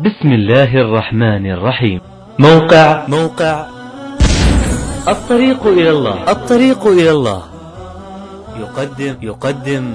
بسم الله الرحمن الرحيم موقع موقع الطريق إلى الله الطريق إلى الله يقدم يقدم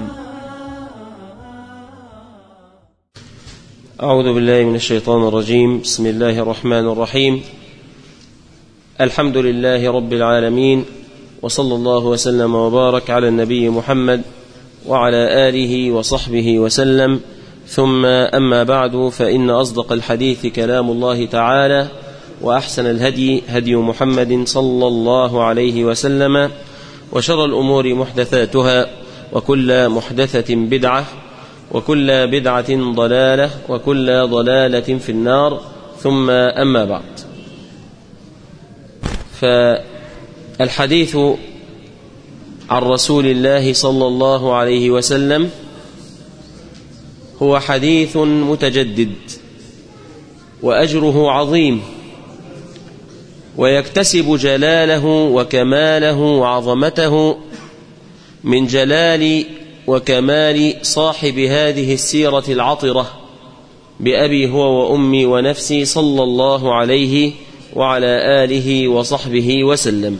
أعوذ بالله من الشيطان الرجيم بسم الله الرحمن الرحيم الحمد لله رب العالمين وصلى الله وسلم وبارك على النبي محمد وعلى آله وصحبه وسلم ثم أما بعد فإن أصدق الحديث كلام الله تعالى وأحسن الهدي هدي محمد صلى الله عليه وسلم وشر الأمور محدثاتها وكل محدثة بدعة وكل بدعة ضلالة وكل ضلالة في النار ثم أما بعد فالحديث عن رسول الله صلى الله عليه وسلم هو حديث متجدد وأجره عظيم ويكتسب جلاله وكماله وعظمته من جلال وكمال صاحب هذه السيرة العطرة بأبي هو وأمي ونفسي صلى الله عليه وعلى آله وصحبه وسلم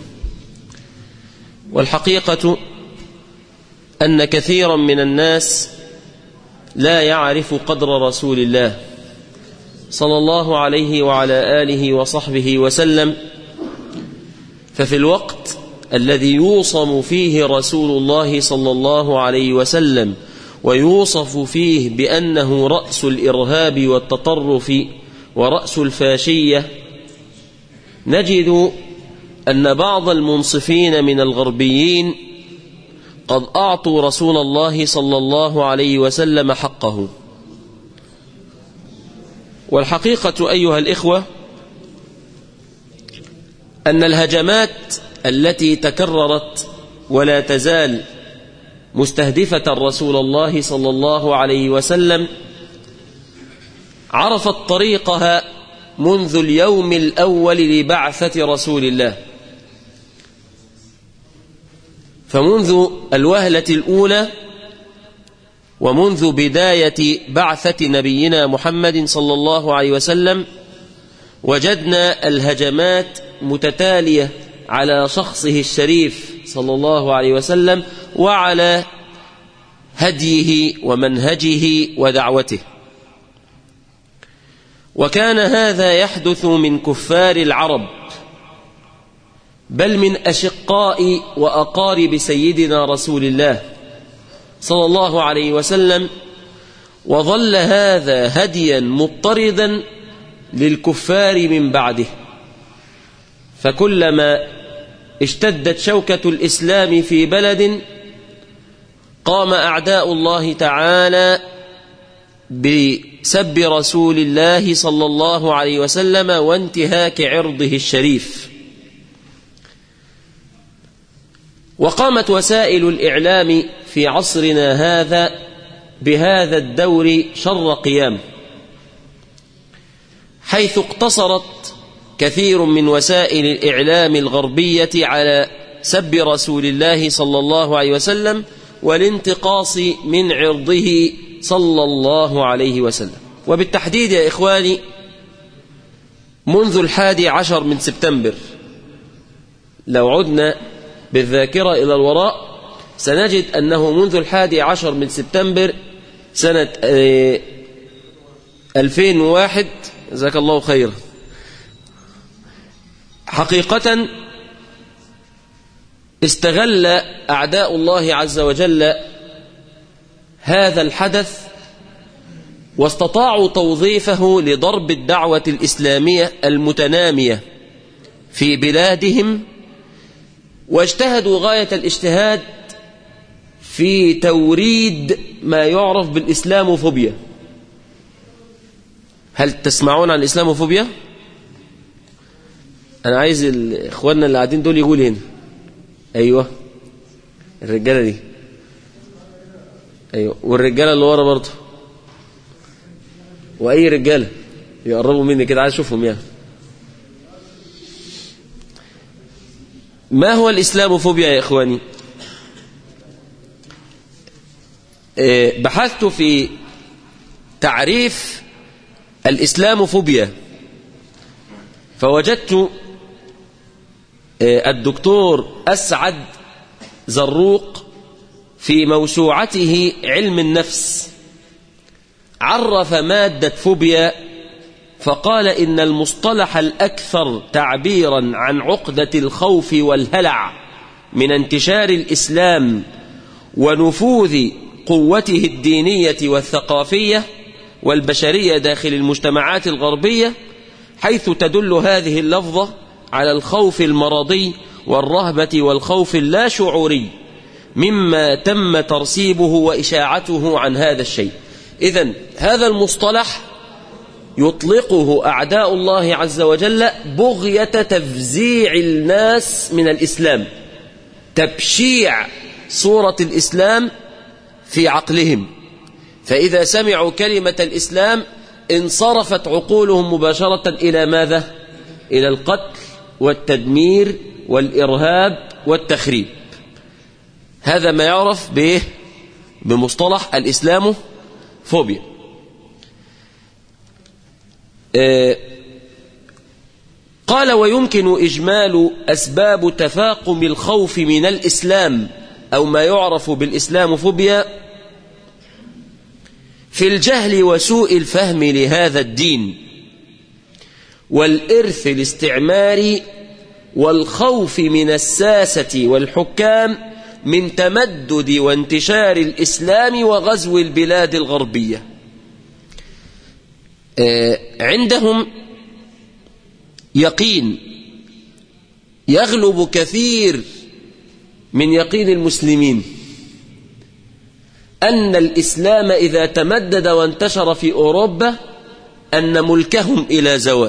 والحقيقة أن كثيرا من الناس لا يعرف قدر رسول الله صلى الله عليه وعلى آله وصحبه وسلم ففي الوقت الذي يوصم فيه رسول الله صلى الله عليه وسلم ويوصف فيه بأنه رأس الإرهاب والتطرف ورأس الفاشية نجد أن بعض المنصفين من الغربيين قد أعطوا رسول الله صلى الله عليه وسلم حقه والحقيقة أيها الإخوة أن الهجمات التي تكررت ولا تزال مستهدفة رسول الله صلى الله عليه وسلم عرفت طريقها منذ اليوم الأول لبعثة رسول الله فمنذ الوهلة الأولى ومنذ بداية بعثة نبينا محمد صلى الله عليه وسلم وجدنا الهجمات متتالية على شخصه الشريف صلى الله عليه وسلم وعلى هديه ومنهجه ودعوته وكان هذا يحدث من كفار العرب بل من أشقاء وأقارب سيدنا رسول الله صلى الله عليه وسلم وظل هذا هديا مضطردا للكفار من بعده فكلما اشتدت شوكة الإسلام في بلد قام أعداء الله تعالى بسب رسول الله صلى الله عليه وسلم وانتهاك عرضه الشريف وقامت وسائل الإعلام في عصرنا هذا بهذا الدور شر قيام حيث اقتصرت كثير من وسائل الإعلام الغربية على سب رسول الله صلى الله عليه وسلم والانتقاص من عرضه صلى الله عليه وسلم وبالتحديد يا إخواني منذ الحادي عشر من سبتمبر لو عدنا بالذاكرة إلى الوراء سنجد أنه منذ الحادي عشر من سبتمبر سنة 2001 جزاك الله خيرا حقيقة استغل أعداء الله عز وجل هذا الحدث واستطاعوا توظيفه لضرب الدعوة الإسلامية المتنامية في بلادهم واجتهدوا غاية الاجتهاد في توريد ما يعرف بالإسلاموفوبيا هل تسمعون عن الإسلاموفوبيا؟ أنا عايز إخواننا اللي قاعدين دول يقول هنا أيوة الرجالة دي أيوة والرجالة اللي ورا برضه وأي رجالة يقربوا مني كده عايز أشوفهم يعني ما هو الإسلاموفوبيا يا إخواني بحثت في تعريف الإسلام فوبيا فوجدت الدكتور أسعد زروق في موسوعته علم النفس عرف مادة فوبيا فقال إن المصطلح الأكثر تعبيرا عن عقدة الخوف والهلع من انتشار الإسلام ونفوذ قوته الدينية والثقافية والبشرية داخل المجتمعات الغربية حيث تدل هذه اللفظة على الخوف المرضي والرهبة والخوف اللا شعوري مما تم ترسيبه وإشاعته عن هذا الشيء إذا هذا المصطلح يطلقه أعداء الله عز وجل بغية تفزيع الناس من الإسلام تبشيع صورة الإسلام في عقلهم فإذا سمعوا كلمة الإسلام انصرفت عقولهم مباشرة إلى ماذا؟ إلى القتل والتدمير والإرهاب والتخريب هذا ما يعرف به بمصطلح الإسلام فوبيا آه قال ويمكن إجمال أسباب تفاقم الخوف من الإسلام أو ما يعرف بالإسلام فوبيا في الجهل وسوء الفهم لهذا الدين والإرث الاستعماري والخوف من الساسة والحكام من تمدد وانتشار الإسلام وغزو البلاد الغربية عندهم يقين يغلب كثير من يقين المسلمين أن الإسلام إذا تمدد وانتشر في أوروبا أن ملكهم إلى زوال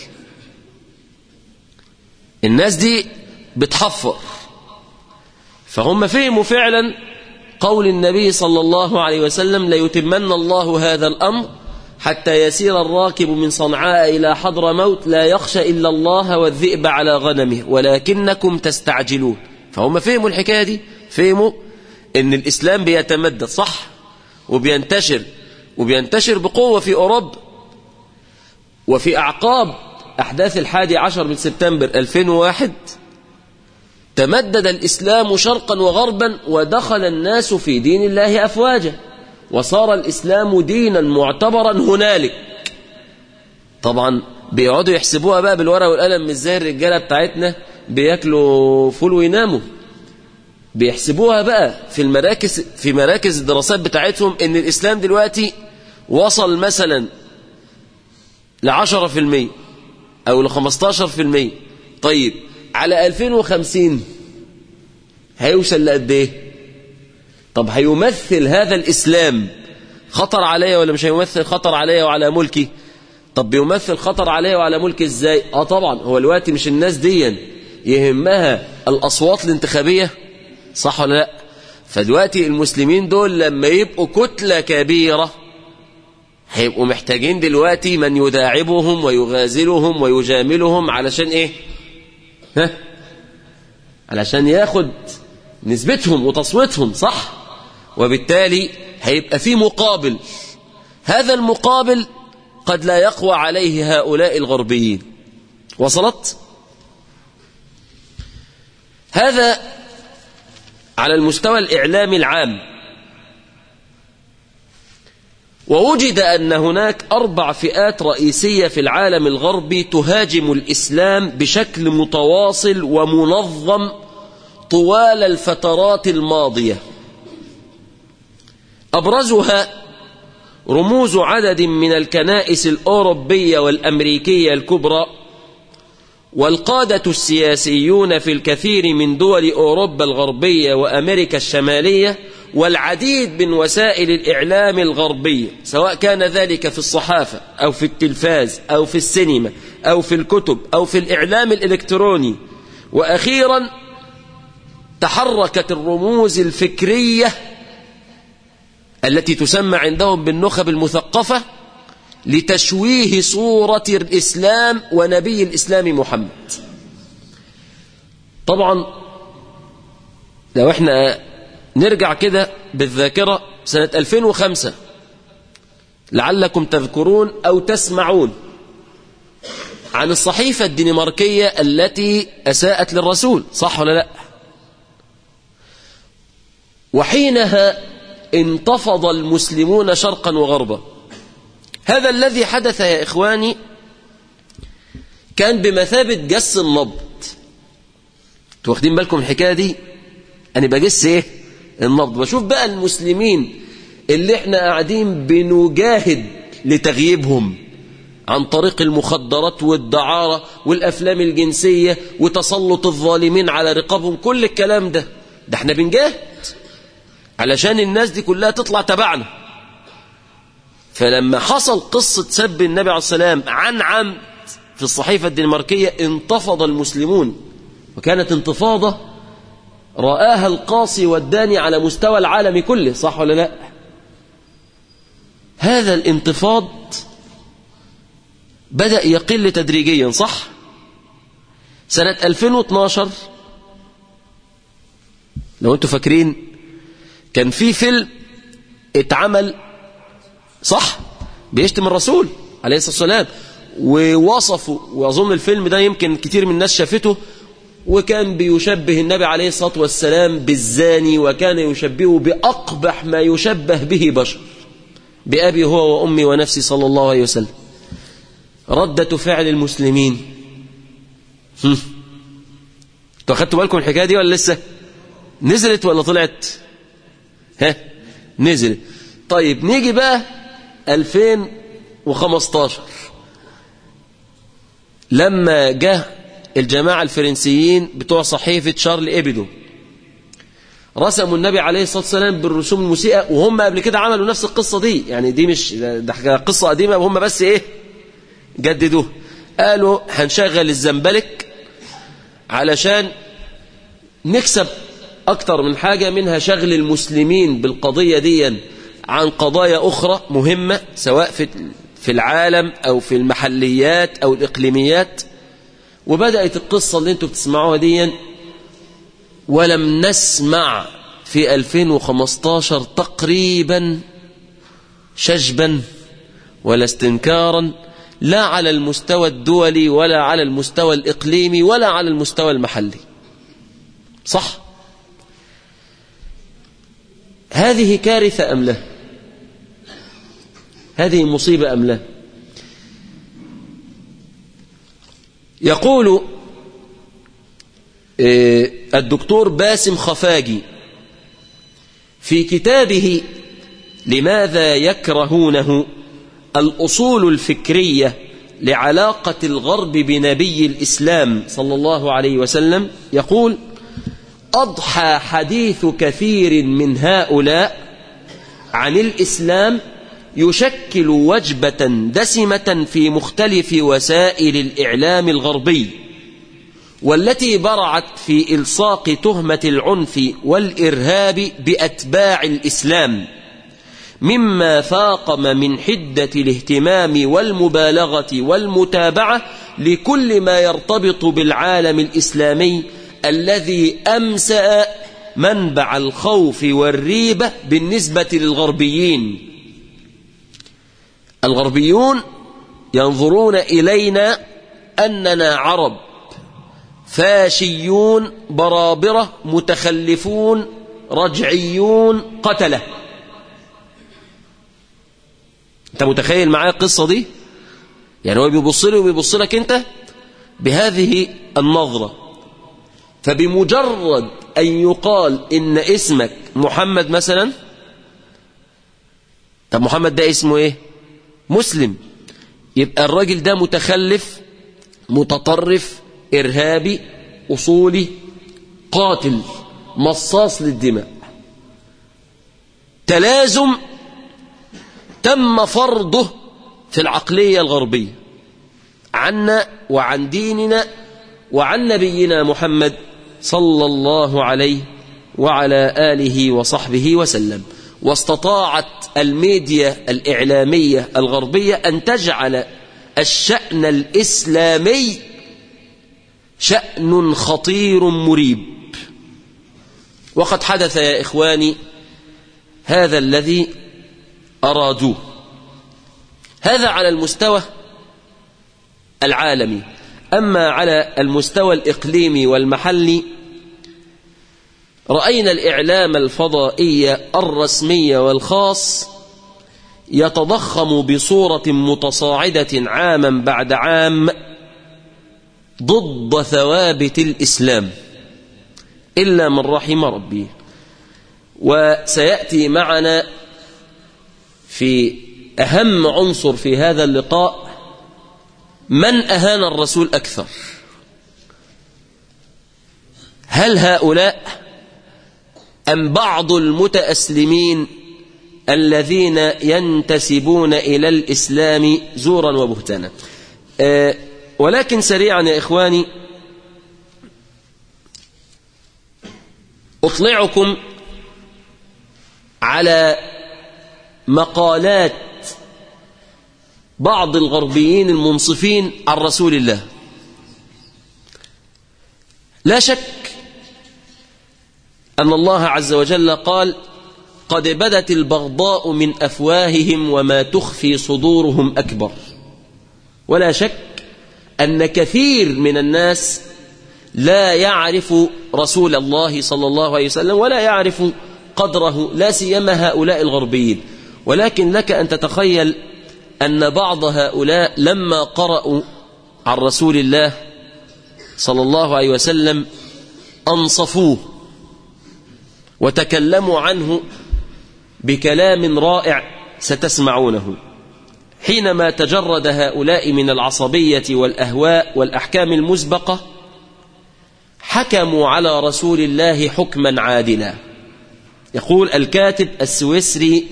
الناس دي بتحفر فهم فهموا فعلا قول النبي صلى الله عليه وسلم ليتمن الله هذا الأمر حتى يسير الراكب من صنعاء إلى حضر موت لا يخشى إلا الله والذئب على غنمه ولكنكم تستعجلون فهم فهموا الحكاية دي فهموا ان الإسلام بيتمدد صح وبينتشر وبينتشر بقوة في أوروبا وفي أعقاب أحداث الحادي عشر من سبتمبر 2001 تمدد الإسلام شرقا وغربا ودخل الناس في دين الله أفواجا وصار الإسلام دينا معتبرا هنالك طبعا بيقعدوا يحسبوها بقى بالورقة والقلم مش زي الرجالة بتاعتنا بياكلوا فول ويناموا بيحسبوها بقى في المراكز في مراكز الدراسات بتاعتهم ان الإسلام دلوقتي وصل مثلا لعشرة في المية أو لخمستاشر في المية طيب على 2050 هيوصل لقد ايه طب هيمثل هذا الإسلام خطر عليا ولا مش هيمثل خطر عليا وعلى ملكي طب بيمثل خطر عليا وعلى ملكي ازاي اه طبعا هو الوقت مش الناس دي يهمها الأصوات الانتخابية صح ولا لا فدلوقتي المسلمين دول لما يبقوا كتلة كبيرة هيبقوا محتاجين دلوقتي من يداعبهم ويغازلهم ويجاملهم علشان ايه ها علشان ياخد نسبتهم وتصويتهم صح وبالتالي هيبقى في مقابل هذا المقابل قد لا يقوى عليه هؤلاء الغربيين وصلت هذا على المستوى الإعلامي العام ووجد أن هناك أربع فئات رئيسية في العالم الغربي تهاجم الإسلام بشكل متواصل ومنظم طوال الفترات الماضية أبرزها رموز عدد من الكنائس الأوروبية والأمريكية الكبرى والقادة السياسيون في الكثير من دول أوروبا الغربية وأمريكا الشمالية والعديد من وسائل الإعلام الغربية سواء كان ذلك في الصحافة أو في التلفاز أو في السينما أو في الكتب أو في الإعلام الإلكتروني وأخيرا تحركت الرموز الفكرية التي تسمى عندهم بالنخب المثقفة لتشويه صورة الإسلام ونبي الإسلام محمد طبعا لو احنا نرجع كده بالذاكرة سنة 2005 لعلكم تذكرون أو تسمعون عن الصحيفة الدنماركية التي أساءت للرسول صح ولا لا وحينها انتفض المسلمون شرقا وغربا هذا الذي حدث يا إخواني كان بمثابة جس النبض واخدين بالكم الحكاية دي أنا بجس إيه النبض بشوف بقى المسلمين اللي احنا قاعدين بنجاهد لتغييبهم عن طريق المخدرات والدعارة والأفلام الجنسية وتسلط الظالمين على رقابهم كل الكلام ده ده احنا بنجاهد علشان الناس دي كلها تطلع تبعنا فلما حصل قصة سب النبي عليه السلام عن عمد في الصحيفة الدنماركية انتفض المسلمون وكانت انتفاضة رآها القاصي والداني على مستوى العالم كله صح ولا لا هذا الانتفاض بدأ يقل تدريجيا صح سنة 2012 لو انتوا فاكرين كان في فيلم اتعمل صح بيشتم الرسول عليه الصلاة والسلام ووصفوا وأظن الفيلم ده يمكن كتير من الناس شافته وكان بيشبه النبي عليه الصلاة والسلام بالزاني وكان يشبهه بأقبح ما يشبه به بشر بأبي هو وأمي ونفسي صلى الله عليه وسلم ردة فعل المسلمين هم. انتوا اخدتوا بالكم الحكايه دي ولا لسه نزلت ولا طلعت ها نزلت طيب نيجي بقى 2015 لما جاء الجماعة الفرنسيين بتوع صحيفة شارل إبدو رسموا النبي عليه الصلاة والسلام بالرسوم المسيئة وهم قبل كده عملوا نفس القصة دي يعني دي مش ده قصة قديمة وهم بس إيه جددوه قالوا هنشغل الزنبلك علشان نكسب أكتر من حاجة منها شغل المسلمين بالقضية دي عن قضايا أخرى مهمة سواء في في العالم أو في المحليات أو الإقليميات وبدأت القصة اللي انتوا بتسمعوها دي ولم نسمع في 2015 تقريبا شجبا ولا استنكارا لا على المستوى الدولي ولا على المستوى الإقليمي ولا على المستوى المحلي صح هذه كارثة أم لا هذه مصيبة أم لا يقول الدكتور باسم خفاجي في كتابه لماذا يكرهونه الأصول الفكرية لعلاقة الغرب بنبي الإسلام صلى الله عليه وسلم يقول أضحى حديث كثير من هؤلاء عن الإسلام يشكل وجبة دسمة في مختلف وسائل الإعلام الغربي والتي برعت في إلصاق تهمة العنف والإرهاب بأتباع الإسلام مما فاقم من حدة الاهتمام والمبالغة والمتابعة لكل ما يرتبط بالعالم الإسلامي الذي أمسأ منبع الخوف والريبة بالنسبة للغربيين الغربيون ينظرون إلينا أننا عرب فاشيون برابرة متخلفون رجعيون قتله انت متخيل معايا القصة دي يعني هو بيبص لي وبيبص لك انت بهذه النظرة فبمجرد أن يقال إن اسمك محمد مثلا طب محمد ده اسمه ايه مسلم يبقى الراجل ده متخلف متطرف إرهابي أصولي قاتل مصاص للدماء تلازم تم فرضه في العقلية الغربية عنا وعن ديننا وعن نبينا محمد صلى الله عليه وعلى آله وصحبه وسلم واستطاعت الميديا الإعلامية الغربية أن تجعل الشأن الإسلامي شأن خطير مريب وقد حدث يا إخواني هذا الذي أرادوه هذا على المستوى العالمي أما على المستوى الإقليمي والمحلي رأينا الإعلام الفضائي الرسمي والخاص يتضخم بصورة متصاعدة عاما بعد عام ضد ثوابت الإسلام إلا من رحم ربي وسيأتي معنا في أهم عنصر في هذا اللقاء من أهان الرسول أكثر هل هؤلاء أم بعض المتأسلمين الذين ينتسبون إلى الإسلام زورا وبهتانا أه ولكن سريعا يا إخواني أطلعكم على مقالات بعض الغربيين المنصفين عن رسول الله لا شك أن الله عز وجل قال قد بدت البغضاء من أفواههم وما تخفي صدورهم أكبر ولا شك أن كثير من الناس لا يعرف رسول الله صلى الله عليه وسلم ولا يعرف قدره لا سيما هؤلاء الغربيين ولكن لك أن تتخيل أن بعض هؤلاء لما قرأوا عن رسول الله صلى الله عليه وسلم أنصفوه وتكلموا عنه بكلام رائع ستسمعونه حينما تجرد هؤلاء من العصبية والأهواء والأحكام المسبقة حكموا على رسول الله حكما عادلا يقول الكاتب السويسري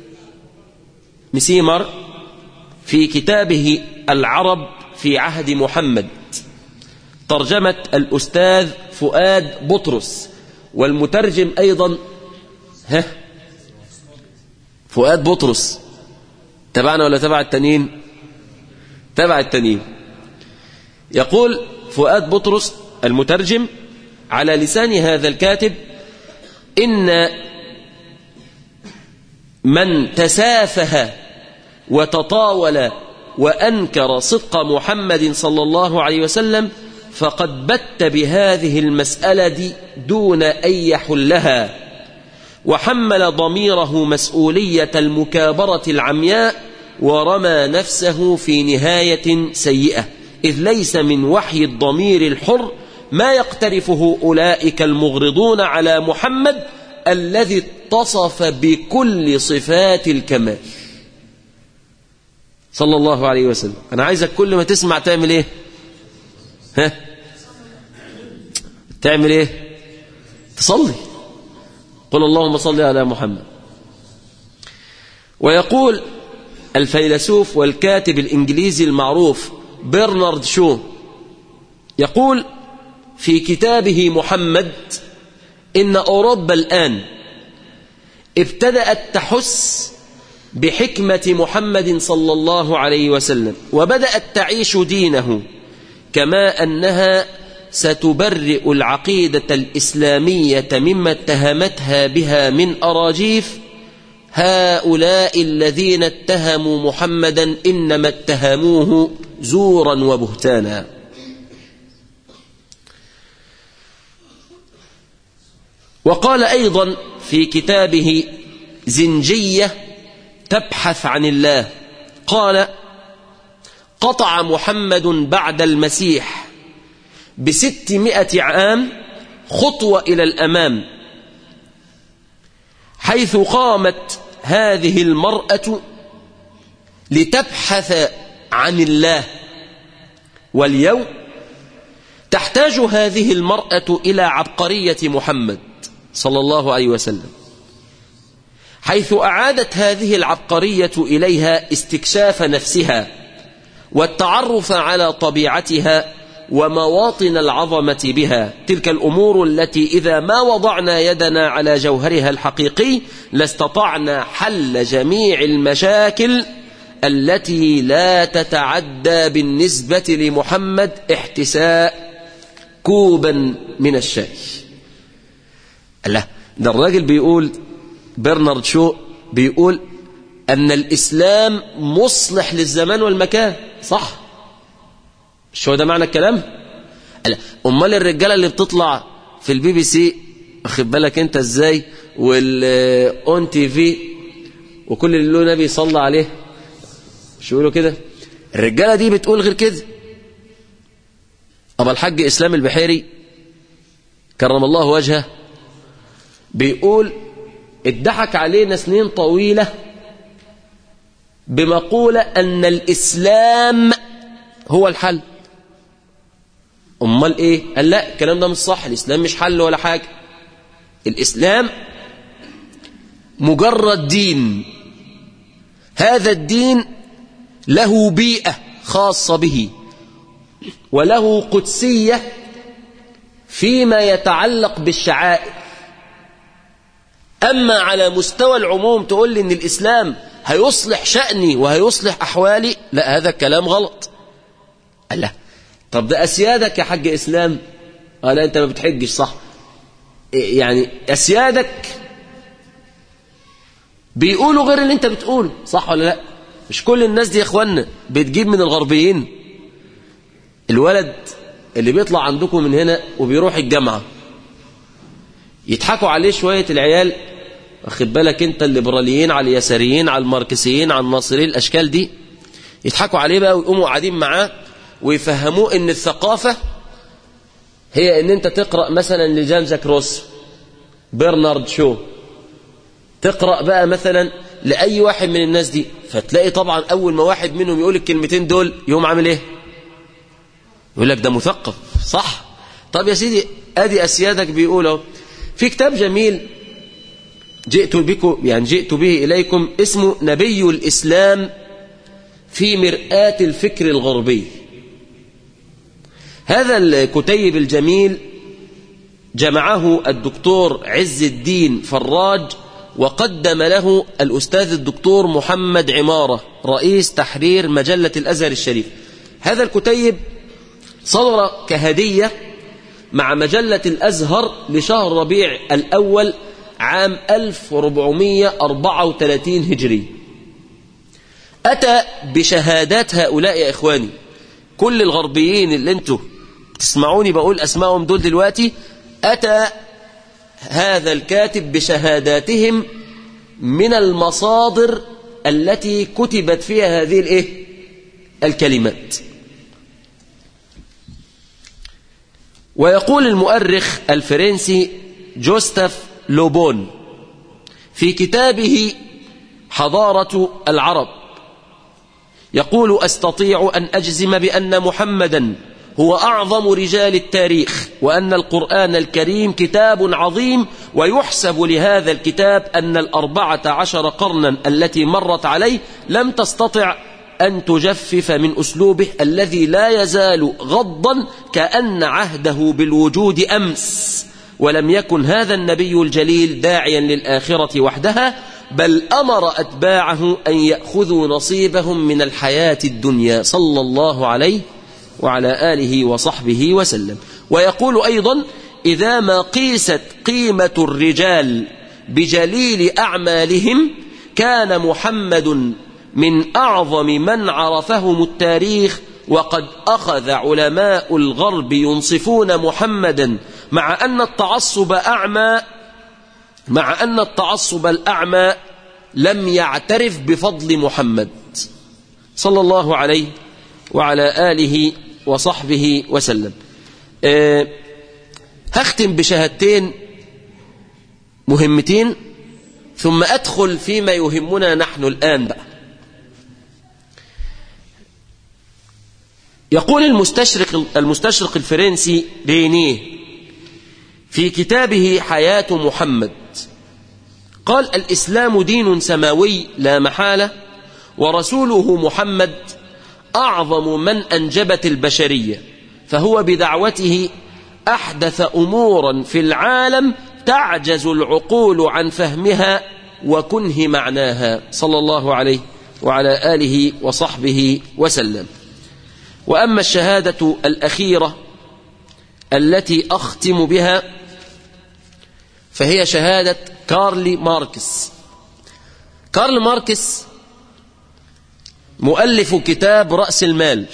مسيمر في كتابه العرب في عهد محمد ترجمة الأستاذ فؤاد بطرس والمترجم أيضا ها فؤاد بطرس تبعنا ولا تبع التانيين تبع التانيين يقول فؤاد بطرس المترجم على لسان هذا الكاتب إن من تسافه وتطاول وأنكر صدق محمد صلى الله عليه وسلم فقد بت بهذه المسألة دون أن يحلها وحمل ضميره مسؤولية المكابرة العمياء ورمى نفسه في نهاية سيئة إذ ليس من وحي الضمير الحر ما يقترفه أولئك المغرضون على محمد الذي اتصف بكل صفات الكمال صلى الله عليه وسلم أنا عايزك كل ما تسمع تعمل إيه ها تعمل إيه تصلي قل اللهم صل على محمد ويقول الفيلسوف والكاتب الإنجليزي المعروف برنارد شو يقول في كتابه محمد إن أوروبا الآن ابتدأت تحس بحكمة محمد صلى الله عليه وسلم وبدأت تعيش دينه كما أنها ستبرئ العقيدة الإسلامية مما اتهمتها بها من أراجيف هؤلاء الذين اتهموا محمدا إنما اتهموه زورا وبهتانا وقال أيضا في كتابه زنجية تبحث عن الله قال قطع محمد بعد المسيح بستمائة عام خطوة إلى الأمام حيث قامت هذه المرأة لتبحث عن الله واليوم تحتاج هذه المرأة إلى عبقرية محمد صلى الله عليه وسلم حيث أعادت هذه العبقرية إليها استكشاف نفسها والتعرف على طبيعتها ومواطن العظمة بها تلك الأمور التي إذا ما وضعنا يدنا على جوهرها الحقيقي لاستطعنا حل جميع المشاكل التي لا تتعدى بالنسبة لمحمد احتساء كوبا من الشاي لا ده الراجل بيقول برنارد شو بيقول أن الإسلام مصلح للزمان والمكان صح مش هو ده معنى الكلام لا أمال الرجالة اللي بتطلع في البي بي سي واخد بالك انت ازاي والاون تي في وكل اللي له نبي يصلى عليه مش يقولوا كده الرجالة دي بتقول غير كده أبا الحاج إسلام البحيري كرم الله وجهه بيقول اتضحك علينا سنين طويلة بمقولة أن الإسلام هو الحل أمال إيه؟ قال لا الكلام ده مش صح الإسلام مش حل ولا حاجة الإسلام مجرد دين هذا الدين له بيئة خاصة به وله قدسية فيما يتعلق بالشعائر أما على مستوى العموم تقول لي أن الإسلام هيصلح شأني وهيصلح أحوالي لا هذا الكلام غلط قال لا طب ده أسيادك يا حاج إسلام قال أنت ما بتحجش صح يعني أسيادك بيقولوا غير اللي أنت بتقوله صح ولا لا مش كل الناس دي يا إخوانا بتجيب من الغربيين الولد اللي بيطلع عندكم من هنا وبيروح الجامعة يضحكوا عليه شوية العيال واخد بالك انت الليبراليين على اليساريين على الماركسيين على الناصريين الاشكال دي يضحكوا عليه بقى ويقوموا قاعدين معاه ويفهموه ان الثقافة هي ان انت تقرأ مثلا لجان جاك روس برنارد شو تقرأ بقى مثلا لأي واحد من الناس دي فتلاقي طبعا أول ما واحد منهم يقول الكلمتين دول يقوم عامل ايه يقول لك ده مثقف صح طب يا سيدي ادي اسيادك بيقولوا في كتاب جميل جئت بكم يعني جئت به اليكم اسمه نبي الاسلام في مرآة الفكر الغربي هذا الكتيب الجميل جمعه الدكتور عز الدين فراج وقدم له الأستاذ الدكتور محمد عمارة رئيس تحرير مجلة الأزهر الشريف هذا الكتيب صدر كهدية مع مجلة الأزهر لشهر ربيع الأول عام 1434 هجري أتى بشهادات هؤلاء يا إخواني كل الغربيين اللي انتوا تسمعوني بقول أسمائهم دول دلوقتي أتى هذا الكاتب بشهاداتهم من المصادر التي كتبت فيها هذه الايه الكلمات ويقول المؤرخ الفرنسي جوستاف لوبون في كتابه حضارة العرب يقول أستطيع أن أجزم بأن محمدا هو أعظم رجال التاريخ وأن القرآن الكريم كتاب عظيم ويحسب لهذا الكتاب أن الأربعة عشر قرنا التي مرت عليه لم تستطع أن تجفف من أسلوبه الذي لا يزال غضا كأن عهده بالوجود أمس ولم يكن هذا النبي الجليل داعيا للآخرة وحدها بل أمر أتباعه أن يأخذوا نصيبهم من الحياة الدنيا صلى الله عليه وعلى آله وصحبه وسلم ويقول أيضا إذا ما قيست قيمة الرجال بجليل أعمالهم كان محمد من أعظم من عرفهم التاريخ وقد أخذ علماء الغرب ينصفون محمدا مع أن التعصب أعمى مع أن التعصب الأعمى لم يعترف بفضل محمد صلى الله عليه وعلى آله وصحبه وسلم أه هختم بشهادتين مهمتين ثم أدخل فيما يهمنا نحن الآن بقى يقول المستشرق المستشرق الفرنسي رينيه في كتابه حياة محمد قال الإسلام دين سماوي لا محالة ورسوله محمد أعظم من أنجبت البشرية فهو بدعوته أحدث أمورا في العالم تعجز العقول عن فهمها وكنه معناها صلى الله عليه وعلى آله وصحبه وسلم وأما الشهادة الأخيرة التي أختم بها فهي شهادة كارل ماركس كارل ماركس مؤلف كتاب رأس المال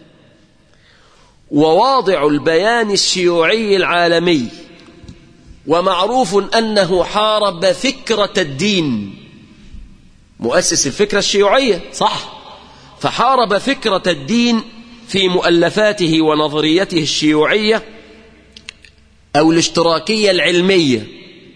وواضع البيان الشيوعي العالمي ومعروف أنه حارب فكرة الدين مؤسس الفكرة الشيوعية صح فحارب فكرة الدين في مؤلفاته ونظريته الشيوعية أو الاشتراكية العلمية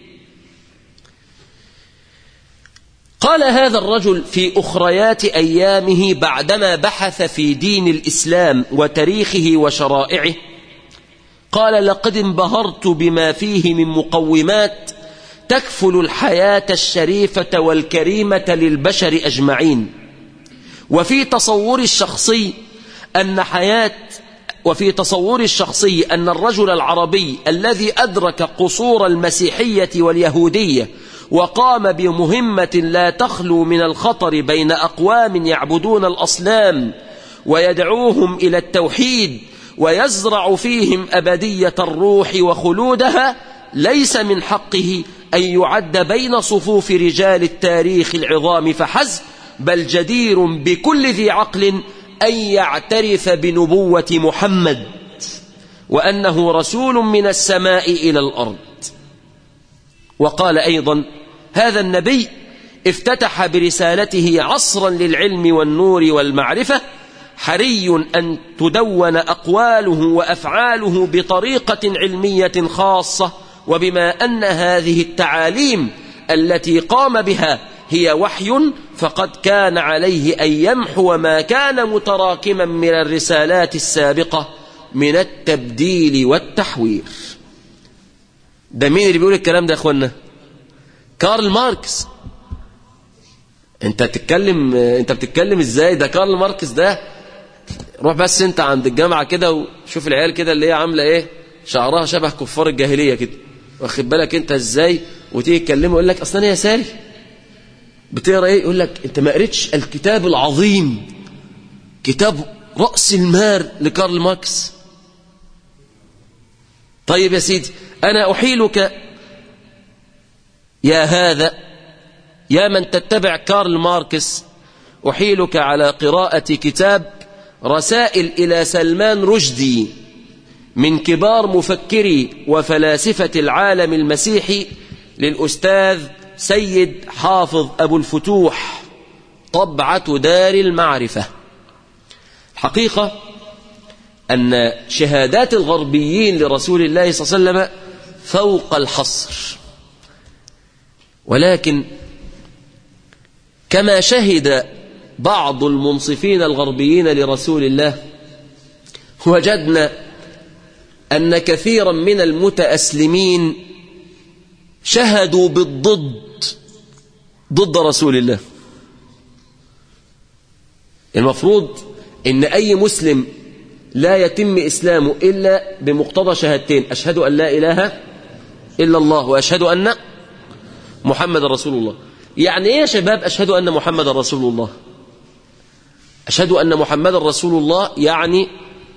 قال هذا الرجل في أخريات أيامه بعدما بحث في دين الإسلام وتاريخه وشرائعه قال لقد انبهرت بما فيه من مقومات تكفل الحياة الشريفة والكريمة للبشر أجمعين وفي تصور الشخصي أن حياة وفي تصور الشخصي أن الرجل العربي الذي أدرك قصور المسيحية واليهودية وقام بمهمة لا تخلو من الخطر بين أقوام يعبدون الأصنام ويدعوهم إلى التوحيد ويزرع فيهم أبدية الروح وخلودها ليس من حقه أن يعد بين صفوف رجال التاريخ العظام فحسب بل جدير بكل ذي عقل أن يعترف بنبوة محمد وأنه رسول من السماء إلى الأرض وقال أيضا هذا النبي افتتح برسالته عصرا للعلم والنور والمعرفة حري أن تدون أقواله وأفعاله بطريقة علمية خاصة وبما أن هذه التعاليم التي قام بها هي وحي فقد كان عليه أن يمحو ما كان متراكما من الرسالات السابقة من التبديل والتحوير ده مين اللي بيقول الكلام ده يا اخوانا كارل ماركس انت تتكلم انت بتتكلم ازاي ده كارل ماركس ده روح بس انت عند الجامعة كده وشوف العيال كده اللي هي عاملة ايه شعرها شبه كفار الجاهلية كده واخد بالك انت ازاي وتيجي تكلمه يقول لك اصلا انا يساري بتقرا ايه يقول لك انت ما قريتش الكتاب العظيم كتاب رأس المال لكارل ماركس طيب يا سيدي انا احيلك يا هذا يا من تتبع كارل ماركس أحيلك على قراءة كتاب رسائل إلى سلمان رشدي من كبار مفكري وفلاسفة العالم المسيحي للأستاذ سيد حافظ أبو الفتوح طبعة دار المعرفة الحقيقة أن شهادات الغربيين لرسول الله صلى الله عليه وسلم فوق الحصر ولكن كما شهد بعض المنصفين الغربيين لرسول الله وجدنا أن كثيرا من المتأسلمين شهدوا بالضد ضد رسول الله المفروض ان اي مسلم لا يتم اسلامه الا بمقتضى شهادتين اشهد ان لا اله الا الله واشهد ان محمد رسول الله يعني ايه يا شباب اشهد ان محمد رسول الله اشهد ان محمد رسول الله يعني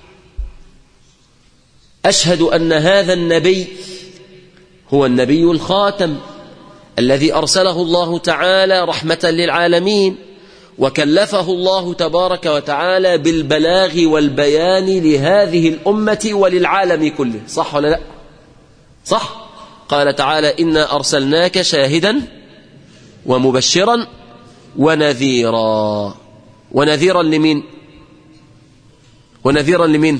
اشهد ان هذا النبي هو النبي الخاتم الذي ارسله الله تعالى رحمه للعالمين وكلفه الله تبارك وتعالى بالبلاغ والبيان لهذه الامه وللعالم كله صح ولا لا صح قال تعالى انا ارسلناك شاهدا ومبشرا ونذيرا ونذيرا لمين ونذيرا لمين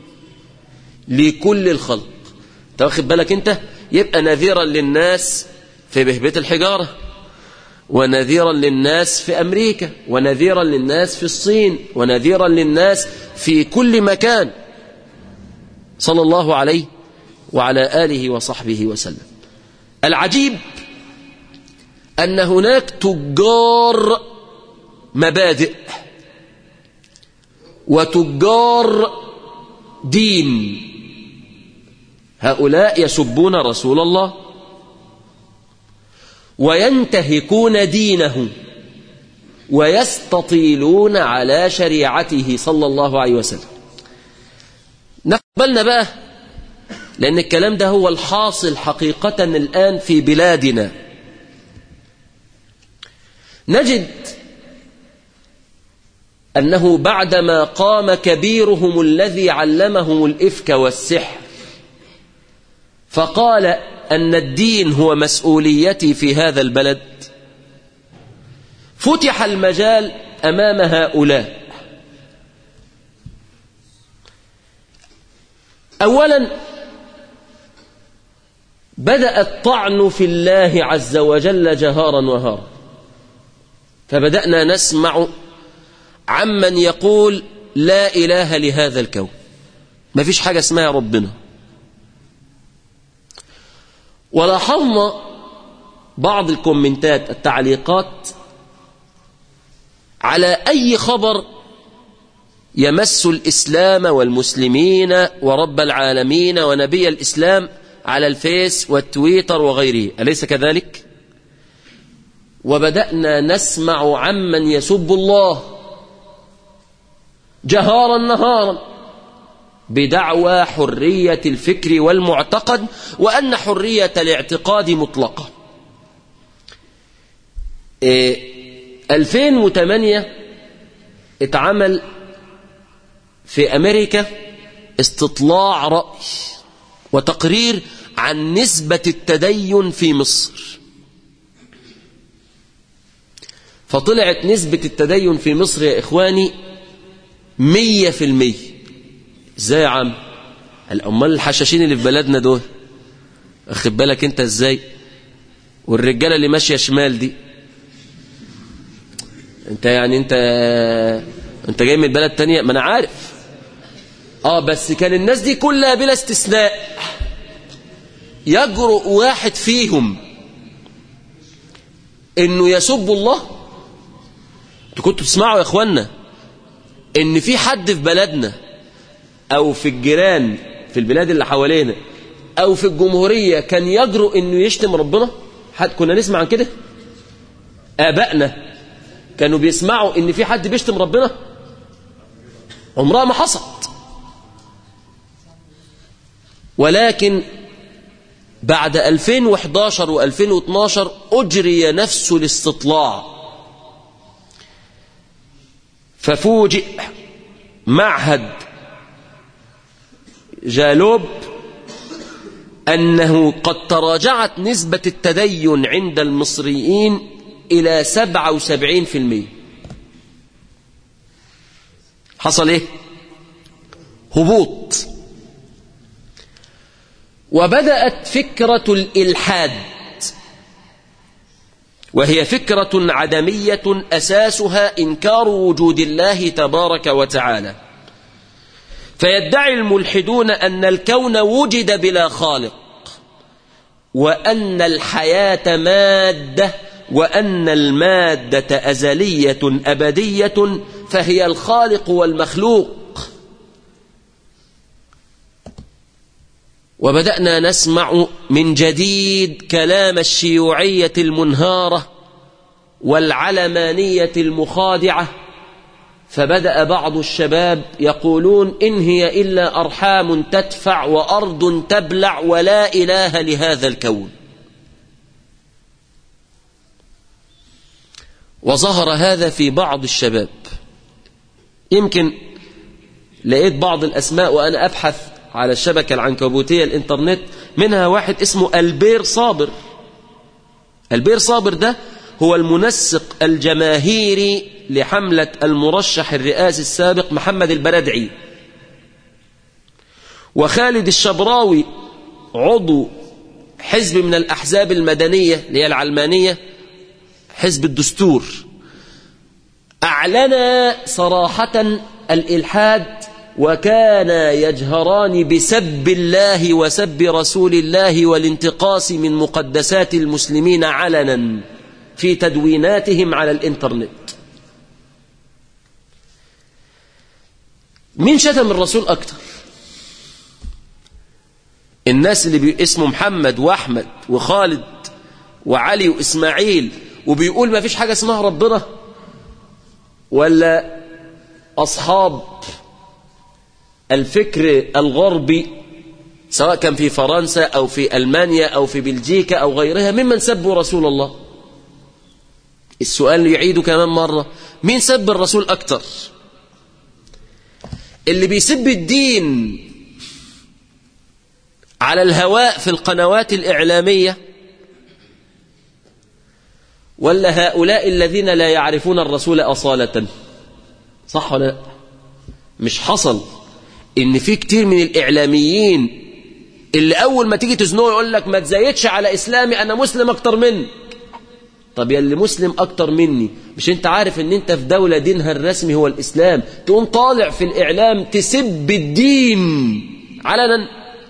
لكل الخلق انت واخد بالك انت يبقى نذيرا للناس في بهبة الحجارة ونذيرا للناس في أمريكا ونذيرا للناس في الصين ونذيرا للناس في كل مكان صلى الله عليه وعلى آله وصحبه وسلم العجيب أن هناك تجار مبادئ وتجار دين هؤلاء يسبون رسول الله وينتهكون دينه ويستطيلون على شريعته صلى الله عليه وسلم نقبلنا بقى لأن الكلام ده هو الحاصل حقيقة الآن في بلادنا نجد أنه بعدما قام كبيرهم الذي علمهم الإفك والسحر فقال أن الدين هو مسؤوليتي في هذا البلد فتح المجال أمام هؤلاء أولا بدأ الطعن في الله عز وجل جهارا وهارا فبدأنا نسمع عمن يقول لا إله لهذا الكون ما فيش حاجة اسمها ربنا ولاحظنا بعض الكومنتات التعليقات على أي خبر يمس الإسلام والمسلمين ورب العالمين ونبي الإسلام على الفيس والتويتر وغيره أليس كذلك؟ وبدأنا نسمع عمن يسب الله جهارا نهارا بدعوى حرية الفكر والمعتقد وأن حرية الاعتقاد مطلقة إيه 2008 اتعمل في أمريكا استطلاع رأي وتقرير عن نسبة التدين في مصر فطلعت نسبة التدين في مصر يا إخواني مية في المية ازاي يا عم الأمال الحشاشين اللي في بلدنا دول أخد بالك انت ازاي والرجالة اللي ماشية شمال دي انت يعني انت انت جاي من بلد تانية ما انا عارف اه بس كان الناس دي كلها بلا استثناء يجرؤ واحد فيهم انه يسب الله انتوا كنتوا بتسمعوا يا اخوانا ان في حد في بلدنا او في الجيران في البلاد اللي حوالينا او في الجمهورية كان يجرؤ انه يشتم ربنا حد كنا نسمع عن كده ابائنا كانوا بيسمعوا ان في حد بيشتم ربنا عمرها ما حصلت ولكن بعد 2011 و2012 أجري نفس الاستطلاع ففوجئ معهد جالوب أنه قد تراجعت نسبة التدين عند المصريين إلى 77% حصل إيه؟ هبوط وبدأت فكرة الإلحاد وهي فكرة عدمية أساسها إنكار وجود الله تبارك وتعالى فيدعي الملحدون أن الكون وجد بلا خالق وأن الحياة مادة وأن المادة أزلية أبدية فهي الخالق والمخلوق وبدأنا نسمع من جديد كلام الشيوعية المنهارة والعلمانية المخادعة فبدأ بعض الشباب يقولون إن هي إلا أرحام تدفع وأرض تبلع ولا إله لهذا الكون وظهر هذا في بعض الشباب يمكن لقيت بعض الأسماء وأنا أبحث على الشبكة العنكبوتية الإنترنت منها واحد اسمه البير صابر البير صابر ده هو المنسق الجماهيري لحملة المرشح الرئاسي السابق محمد البردعي وخالد الشبراوي عضو حزب من الأحزاب المدنية اللي هي العلمانية حزب الدستور أعلن صراحة الإلحاد وكان يجهران بسب الله وسب رسول الله والانتقاص من مقدسات المسلمين علنا في تدويناتهم على الانترنت مين شتم الرسول أكتر الناس اللي بي... اسمه محمد وأحمد وخالد وعلي وإسماعيل وبيقول ما فيش حاجة اسمها ربنا ولا أصحاب الفكر الغربي سواء كان في فرنسا أو في ألمانيا أو في بلجيكا أو غيرها ممن سبوا رسول الله السؤال يعيد كمان مرة مين سب الرسول أكتر اللي بيسب الدين على الهواء في القنوات الإعلامية ولا هؤلاء الذين لا يعرفون الرسول أصالة صح ولا لا مش حصل إن في كتير من الإعلاميين اللي أول ما تيجي تزنوه يقول لك ما تزايدش على إسلامي أنا مسلم أكتر منك طب يا اللي مسلم أكتر مني مش أنت عارف أن أنت في دولة دينها الرسمي هو الإسلام تقوم طالع في الإعلام تسب الدين علنا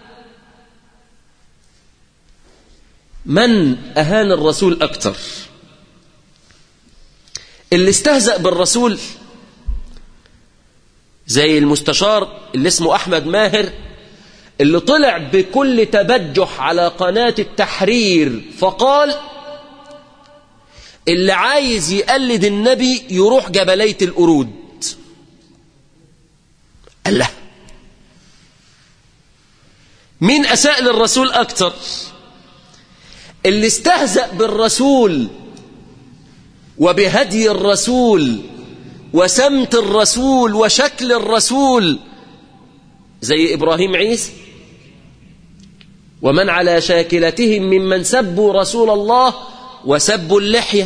من أهان الرسول أكتر اللي استهزأ بالرسول زي المستشار اللي اسمه أحمد ماهر اللي طلع بكل تبجح على قناة التحرير فقال اللي عايز يقلد النبي يروح جبلية القرود قال له مين أساء للرسول أكتر اللي استهزأ بالرسول وبهدي الرسول وسمت الرسول وشكل الرسول زي إبراهيم عيسى ومن على شاكلتهم ممن سبوا رسول الله وسبوا اللحية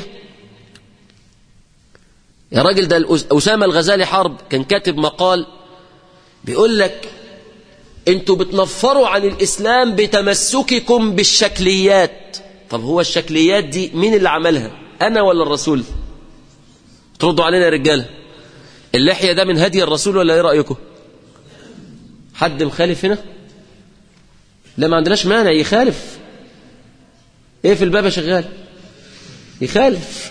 يا راجل ده أسامة الغزالي حرب كان كاتب مقال بيقول لك انتوا بتنفروا عن الإسلام بتمسككم بالشكليات طب هو الشكليات دي مين اللي عملها أنا ولا الرسول تردوا علينا يا رجالة اللحية ده من هدي الرسول ولا ايه رأيكم حد مخالف هنا لا ما عندناش مانع يخالف ايه في الباب شغال يخالف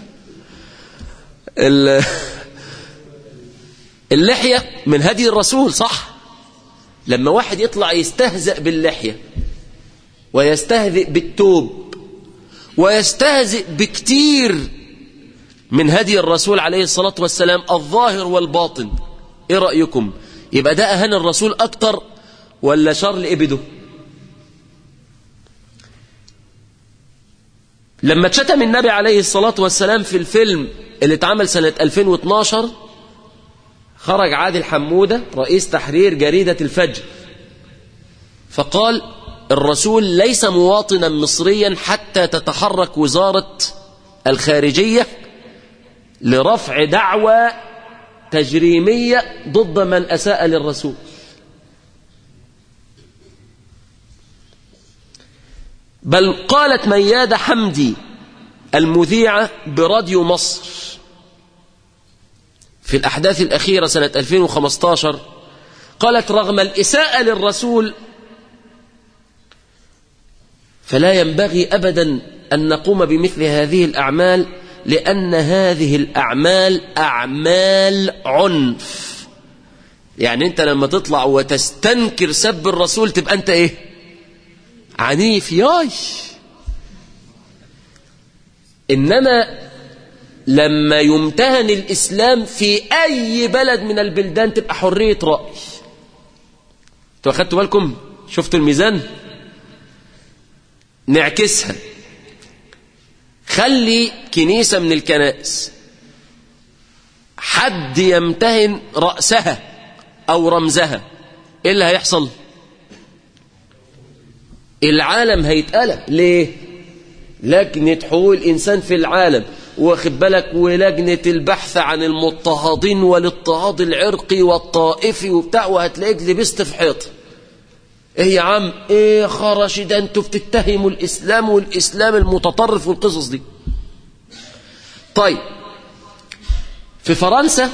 اللحية من هدي الرسول صح لما واحد يطلع يستهزأ باللحية ويستهزئ بالتوب ويستهزئ بكتير من هدي الرسول عليه الصلاة والسلام الظاهر والباطن ايه رأيكم يبقى ده أهان الرسول أكتر ولا شر إبده لما اتشتم النبي عليه الصلاة والسلام في الفيلم اللي اتعمل سنة 2012 خرج عادل حمودة رئيس تحرير جريدة الفجر فقال الرسول ليس مواطنا مصريا حتى تتحرك وزارة الخارجية لرفع دعوى تجريمية ضد من أساء للرسول بل قالت ميادة حمدي المذيعة براديو مصر في الأحداث الأخيرة سنة 2015 قالت رغم الإساءة للرسول فلا ينبغي أبدا أن نقوم بمثل هذه الأعمال لأن هذه الأعمال أعمال عنف يعني أنت لما تطلع وتستنكر سب الرسول تبقى أنت إيه عنيف ياي إنما لما يمتهن الإسلام في أي بلد من البلدان تبقى حرية رأي انتوا أخدتوا بالكم شفتوا الميزان نعكسها خلي كنيسة من الكنائس حد يمتهن رأسها أو رمزها إيه اللي هيحصل العالم هيتقلب ليه لجنة حقوق الإنسان في العالم واخد بالك ولجنة البحث عن المضطهدين والاضطهاد العرقي والطائفي وبتاع وهتلاقيك لبست في حيط ايه يا عم ايه خرش ده انتوا بتتهموا الاسلام والاسلام المتطرف والقصص دي طيب في فرنسا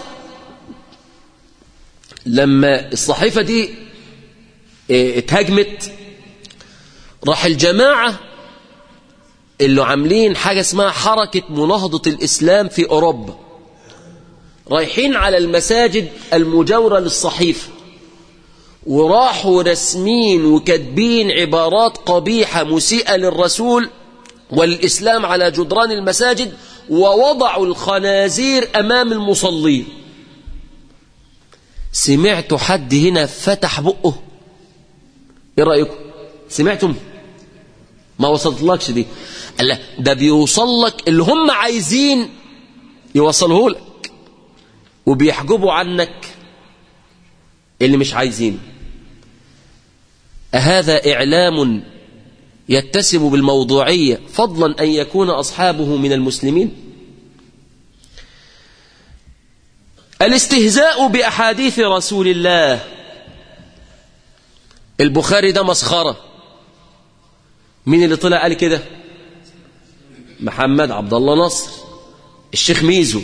لما الصحيفة دي اه اتهاجمت راح الجماعة اللي عاملين حاجة اسمها حركة مناهضة الإسلام في أوروبا رايحين على المساجد المجاورة للصحيفة وراحوا رسمين وكاتبين عبارات قبيحة مسيئة للرسول والإسلام على جدران المساجد ووضعوا الخنازير أمام المصلين سمعتوا حد هنا فتح بقه ايه رأيكم سمعتم ما وصلتلكش دي قال لا ده بيوصل لك اللي هم عايزين يوصله لك وبيحجبوا عنك اللي مش عايزين أهذا إعلام يتسم بالموضوعية فضلا أن يكون أصحابه من المسلمين الاستهزاء بأحاديث رسول الله البخاري ده مسخرة مين اللي طلع قال كده محمد عبد الله نصر الشيخ ميزو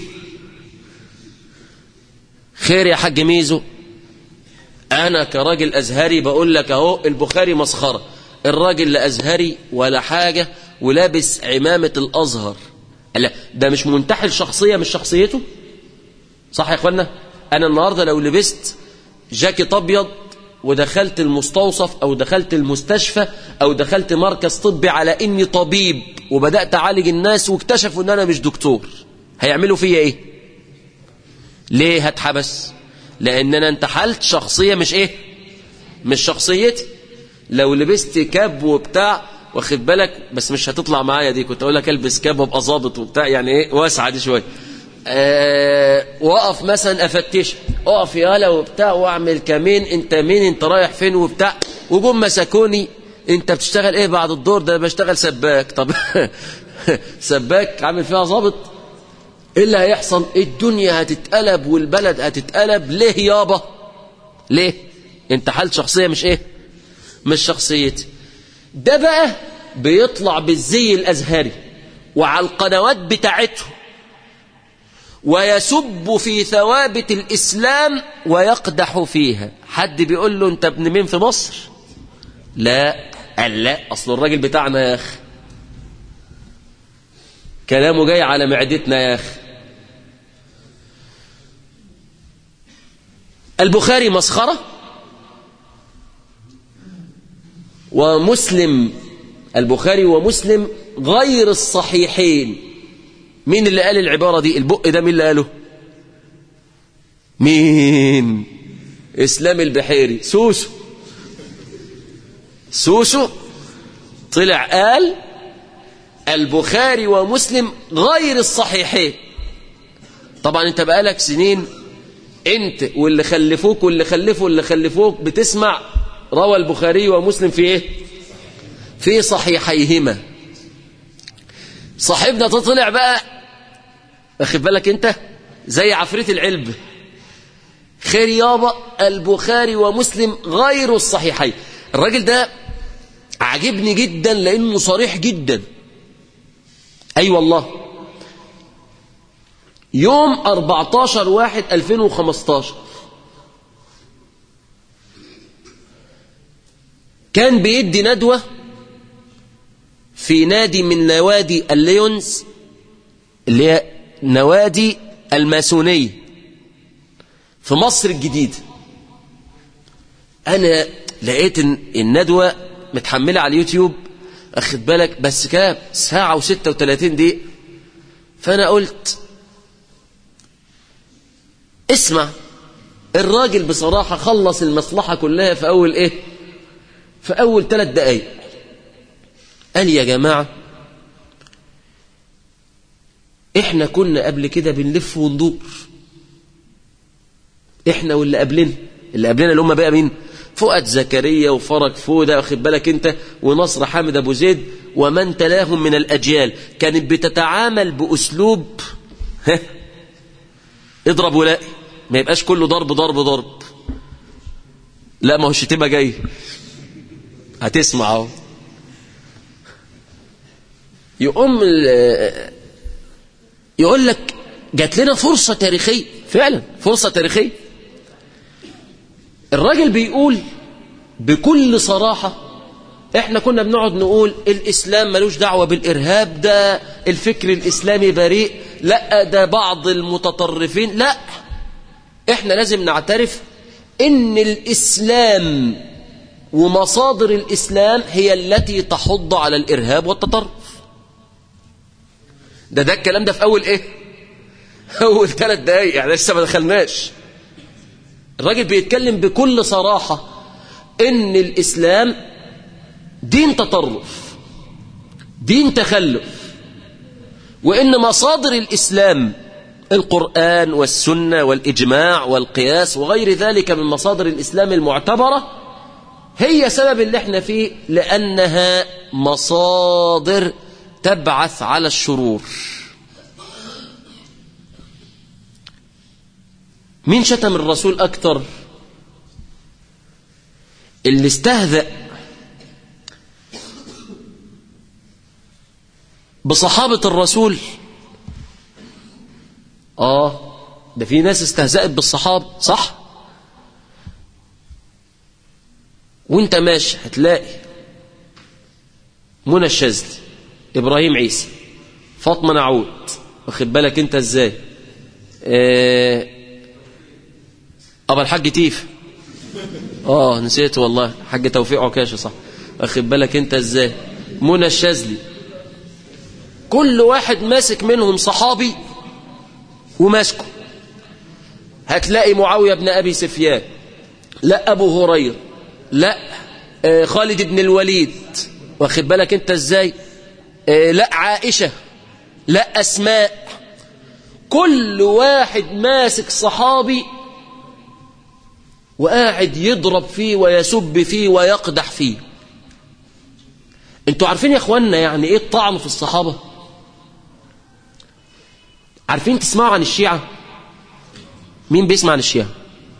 خير يا حاج ميزو انا كراجل ازهري بقول لك اهو البخاري مسخره الراجل لا ازهري ولا حاجه ولابس عمامه الازهر لا ده مش منتحل شخصيه مش شخصيته صح يا اخوانا انا النهارده لو لبست جاكيت ابيض ودخلت المستوصف او دخلت المستشفى او دخلت مركز طبي على اني طبيب وبدات اعالج الناس واكتشفوا ان انا مش دكتور هيعملوا فيا ايه ليه هتحبس لان انا انتحلت شخصيه مش ايه مش شخصيتي لو لبست كاب وبتاع واخد بالك بس مش هتطلع معايا دي كنت اقول لك البس كاب وابقى ظابط وبتاع يعني ايه واسعه دي شويه أه واقف مثلا افتش اقف يالا وبتاع واعمل كمين انت مين انت رايح فين وبتاع وجم مسكوني انت بتشتغل ايه بعد الدور ده بشتغل سباك طب سباك عامل فيها ظابط ايه اللي هيحصل الدنيا هتتقلب والبلد هتتقلب ليه يابا ليه انت حالة شخصية مش ايه مش شخصيتي ده بقى بيطلع بالزي الازهري وعلى القنوات بتاعته ويسب في ثوابت الإسلام ويقدح فيها حد بيقول له أنت ابن مين في مصر لا قال لا أصل الراجل بتاعنا يا أخي كلامه جاي على معدتنا يا أخي البخاري مسخرة ومسلم البخاري ومسلم غير الصحيحين مين اللي قال العبارة دي البق ده مين اللي قاله مين اسلام البحيري سوسو سوسو طلع قال البخاري ومسلم غير الصحيحين طبعا انت بقالك سنين انت واللي خلفوك واللي خلفوا واللي خلفوك بتسمع روى البخاري ومسلم في ايه في صحيحيهما صاحبنا تطلع بقى واخد بالك انت زي عفريت العلب خير يابا البخاري ومسلم غير الصحيحين الراجل ده عجبني جدا لانه صريح جدا اي أيوة والله يوم 14 واحد 2015 كان بيدي ندوة في نادي من نوادي الليونز اللي هي نوادي الماسونية في مصر الجديدة أنا لقيت الندوة متحملة على اليوتيوب أخد بالك بس كام ساعة وستة وثلاثين دقيقة فأنا قلت اسمع الراجل بصراحة خلص المصلحة كلها في أول إيه في أول ثلاث دقايق قال يا جماعة احنا كنا قبل كده بنلف وندور احنا واللي قبلنا اللي قبلنا اللي هم بقى مين فؤاد زكريا وفرج فودة واخد بالك انت ونصر حامد ابو زيد ومن تلاهم من الاجيال كانت بتتعامل باسلوب ها اضرب ولاقي ما يبقاش كله ضرب ضرب ضرب لا ما هو الشتيمه جاي هتسمع اهو يقوم يقول لك جات لنا فرصة تاريخية فعلا فرصة تاريخية الراجل بيقول بكل صراحة احنا كنا بنقعد نقول الاسلام ملوش دعوة بالارهاب ده الفكر الاسلامي بريء لا ده بعض المتطرفين لا احنا لازم نعترف ان الاسلام ومصادر الاسلام هي التي تحض على الارهاب والتطرف ده ده الكلام ده في اول ايه اول ثلاث دقايق يعني لسه ما دخلناش الراجل بيتكلم بكل صراحة ان الاسلام دين تطرف دين تخلف وان مصادر الاسلام القرآن والسنة والإجماع والقياس وغير ذلك من مصادر الإسلام المعتبرة هي سبب اللي احنا فيه لأنها مصادر تبعث على الشرور مين شتم الرسول أكتر اللي استهزأ بصحابة الرسول آه ده في ناس استهزأت بالصحابة صح وانت ماشي هتلاقي منى الشاذلي ابراهيم عيسى فاطمه نعود واخد بالك انت ازاي اه ابا الحاج تيف اه نسيت والله حاج توفيق عكاشه صح واخد بالك انت ازاي منى الشاذلي كل واحد ماسك منهم صحابي وماسكه هتلاقي معاويه بن ابي سفيان لا ابو هريره لا آه خالد بن الوليد واخد بالك انت ازاي آه لا عائشة لا أسماء كل واحد ماسك صحابي وقاعد يضرب فيه ويسب فيه ويقدح فيه انتوا عارفين يا اخوانا يعني ايه الطعن في الصحابة عارفين تسمعوا عن الشيعة مين بيسمع عن الشيعة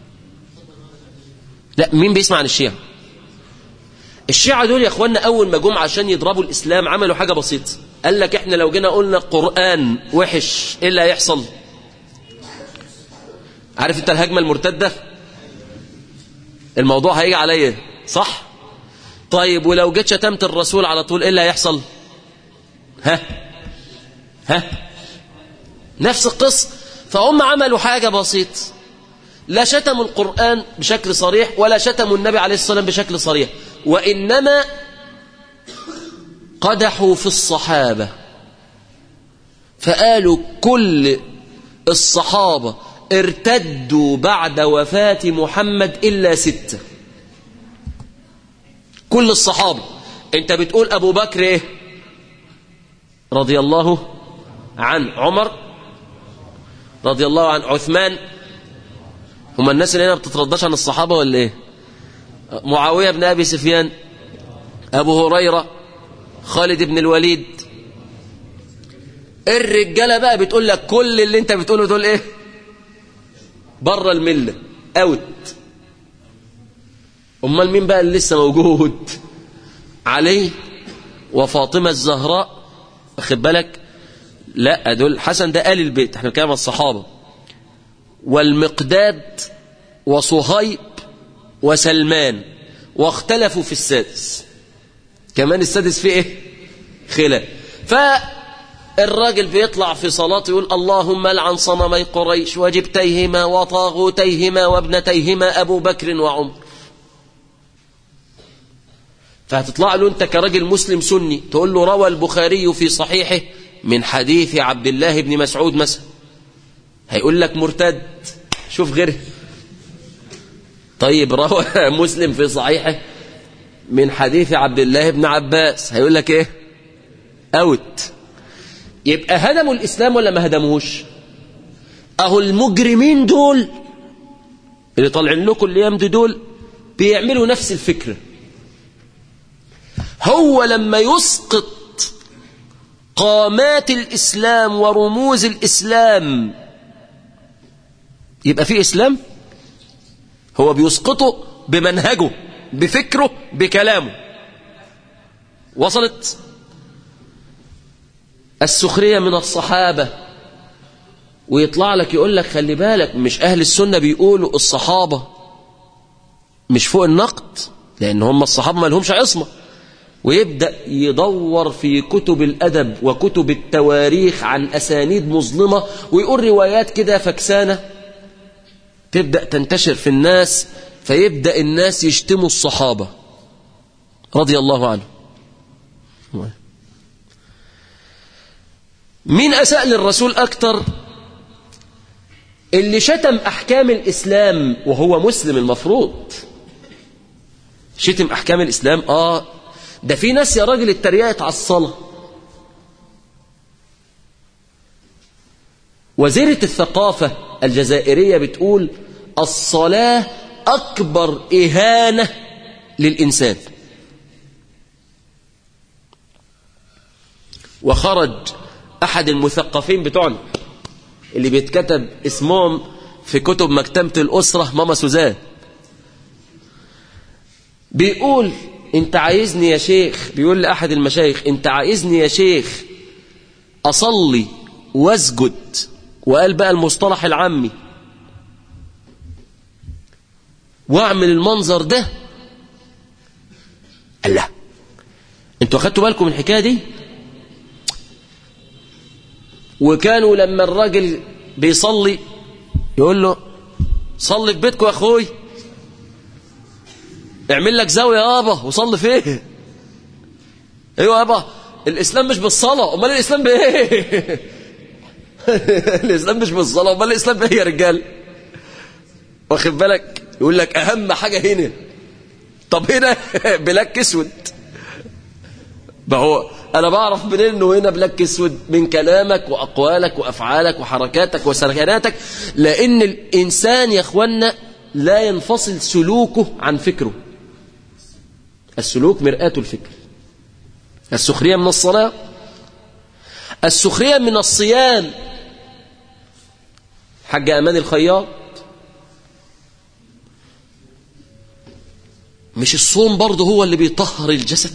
لا مين بيسمع عن الشيعة الشيعة دول يا اخوانا اول ما جم عشان يضربوا الاسلام عملوا حاجة بسيطة قال لك احنا لو جينا قلنا قرآن وحش ايه اللي هيحصل عارف انت الهجمة المرتدة الموضوع هيجي عليا صح طيب ولو جيت شتمت الرسول على طول ايه اللي هيحصل ها ها نفس القصة فهم عملوا حاجة بسيطة لا شتموا القرآن بشكل صريح ولا شتموا النبي عليه الصلاة والسلام بشكل صريح وإنما قدحوا في الصحابة فقالوا كل الصحابة ارتدوا بعد وفاة محمد إلا ستة كل الصحابة انت بتقول أبو بكر ايه رضي الله عن عمر رضي الله عن عثمان هم الناس اللي هنا بتترداش عن الصحابة ولا ايه معاوية بن أبي سفيان أبو هريرة خالد بن الوليد الرجالة بقى بتقول لك كل اللي انت بتقوله دول ايه بره الملة اوت امال مين بقى اللي لسه موجود علي وفاطمة الزهراء واخد بالك لا دول حسن ده آل البيت احنا بنتكلم عن الصحابة والمقداد وصهيب وسلمان واختلفوا في السادس كمان السادس فيه ايه خلاف فالراجل بيطلع في صلاته يقول اللهم لعن صنمي قريش وجبتيهما وطاغوتيهما وابنتيهما ابو بكر وعمر فهتطلع له انت كراجل مسلم سني تقول له روى البخاري في صحيحه من حديث عبد الله بن مسعود مثلا هيقول لك مرتد شوف غيره طيب روى مسلم في صحيحه من حديث عبد الله بن عباس هيقول لك ايه اوت يبقى هدموا الاسلام ولا ما هدموش اهو المجرمين دول اللي طالعين لكم الايام دي دول بيعملوا نفس الفكره هو لما يسقط قامات الاسلام ورموز الاسلام يبقى في اسلام هو بيسقطه بمنهجه بفكره بكلامه وصلت السخرية من الصحابة ويطلع لك يقول لك خلي بالك مش أهل السنة بيقولوا الصحابة مش فوق النقد لأن هم الصحابة ما لهمش عصمة ويبدأ يدور في كتب الأدب وكتب التواريخ عن أسانيد مظلمة ويقول روايات كده فكسانة تبدأ تنتشر في الناس فيبدأ الناس يشتموا الصحابة رضي الله عنه مين أساء للرسول أكتر اللي شتم أحكام الإسلام وهو مسلم المفروض شتم أحكام الإسلام آه ده في ناس يا راجل اتريقت على الصلاة وزيرة الثقافة الجزائرية بتقول الصلاة أكبر إهانة للإنسان وخرج أحد المثقفين بتوعنا اللي بيتكتب اسمهم في كتب مكتبة الأسرة ماما سوزان بيقول انت عايزني يا شيخ بيقول لأحد المشايخ انت عايزني يا شيخ أصلي واسجد وقال بقى المصطلح العامي واعمل المنظر ده قال لا انتوا اخدتوا بالكم من الحكايه دي وكانوا لما الراجل بيصلي يقول له صلي في بيتكم يا اخوي اعمل لك زاويه يابا وصلي فيه ايوه يابا الاسلام مش بالصلاه امال الاسلام بايه الاسلام مش بالصلاه امال الاسلام بايه يا رجال واخد بالك يقول لك اهم حاجه هنا طب هنا بلاك اسود ما هو انا بعرف منين انه هنا بلاك اسود من كلامك واقوالك وافعالك وحركاتك وسكناتك لان الانسان يا اخوانا لا ينفصل سلوكه عن فكره السلوك مرآة الفكر السخرية من الصلاة السخرية من الصيام حاج أمان الخياط مش الصوم برضه هو اللي بيطهر الجسد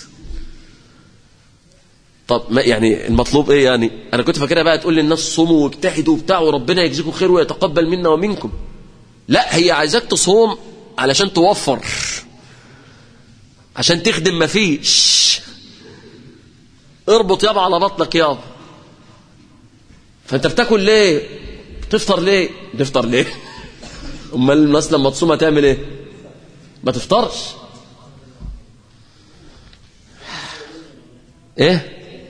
طب ما يعني المطلوب ايه يعني انا كنت فاكرها بقى تقول للناس صوموا واجتهدوا وبتاع وربنا يجزيكم خير ويتقبل منا ومنكم لا هي عايزاك تصوم علشان توفر عشان تخدم مفيش اربط يابا على بطنك يابا فانت بتاكل ليه تفطر ليه تفطر ليه امال الناس لما تصوم هتعمل ايه ما تفطرش ايه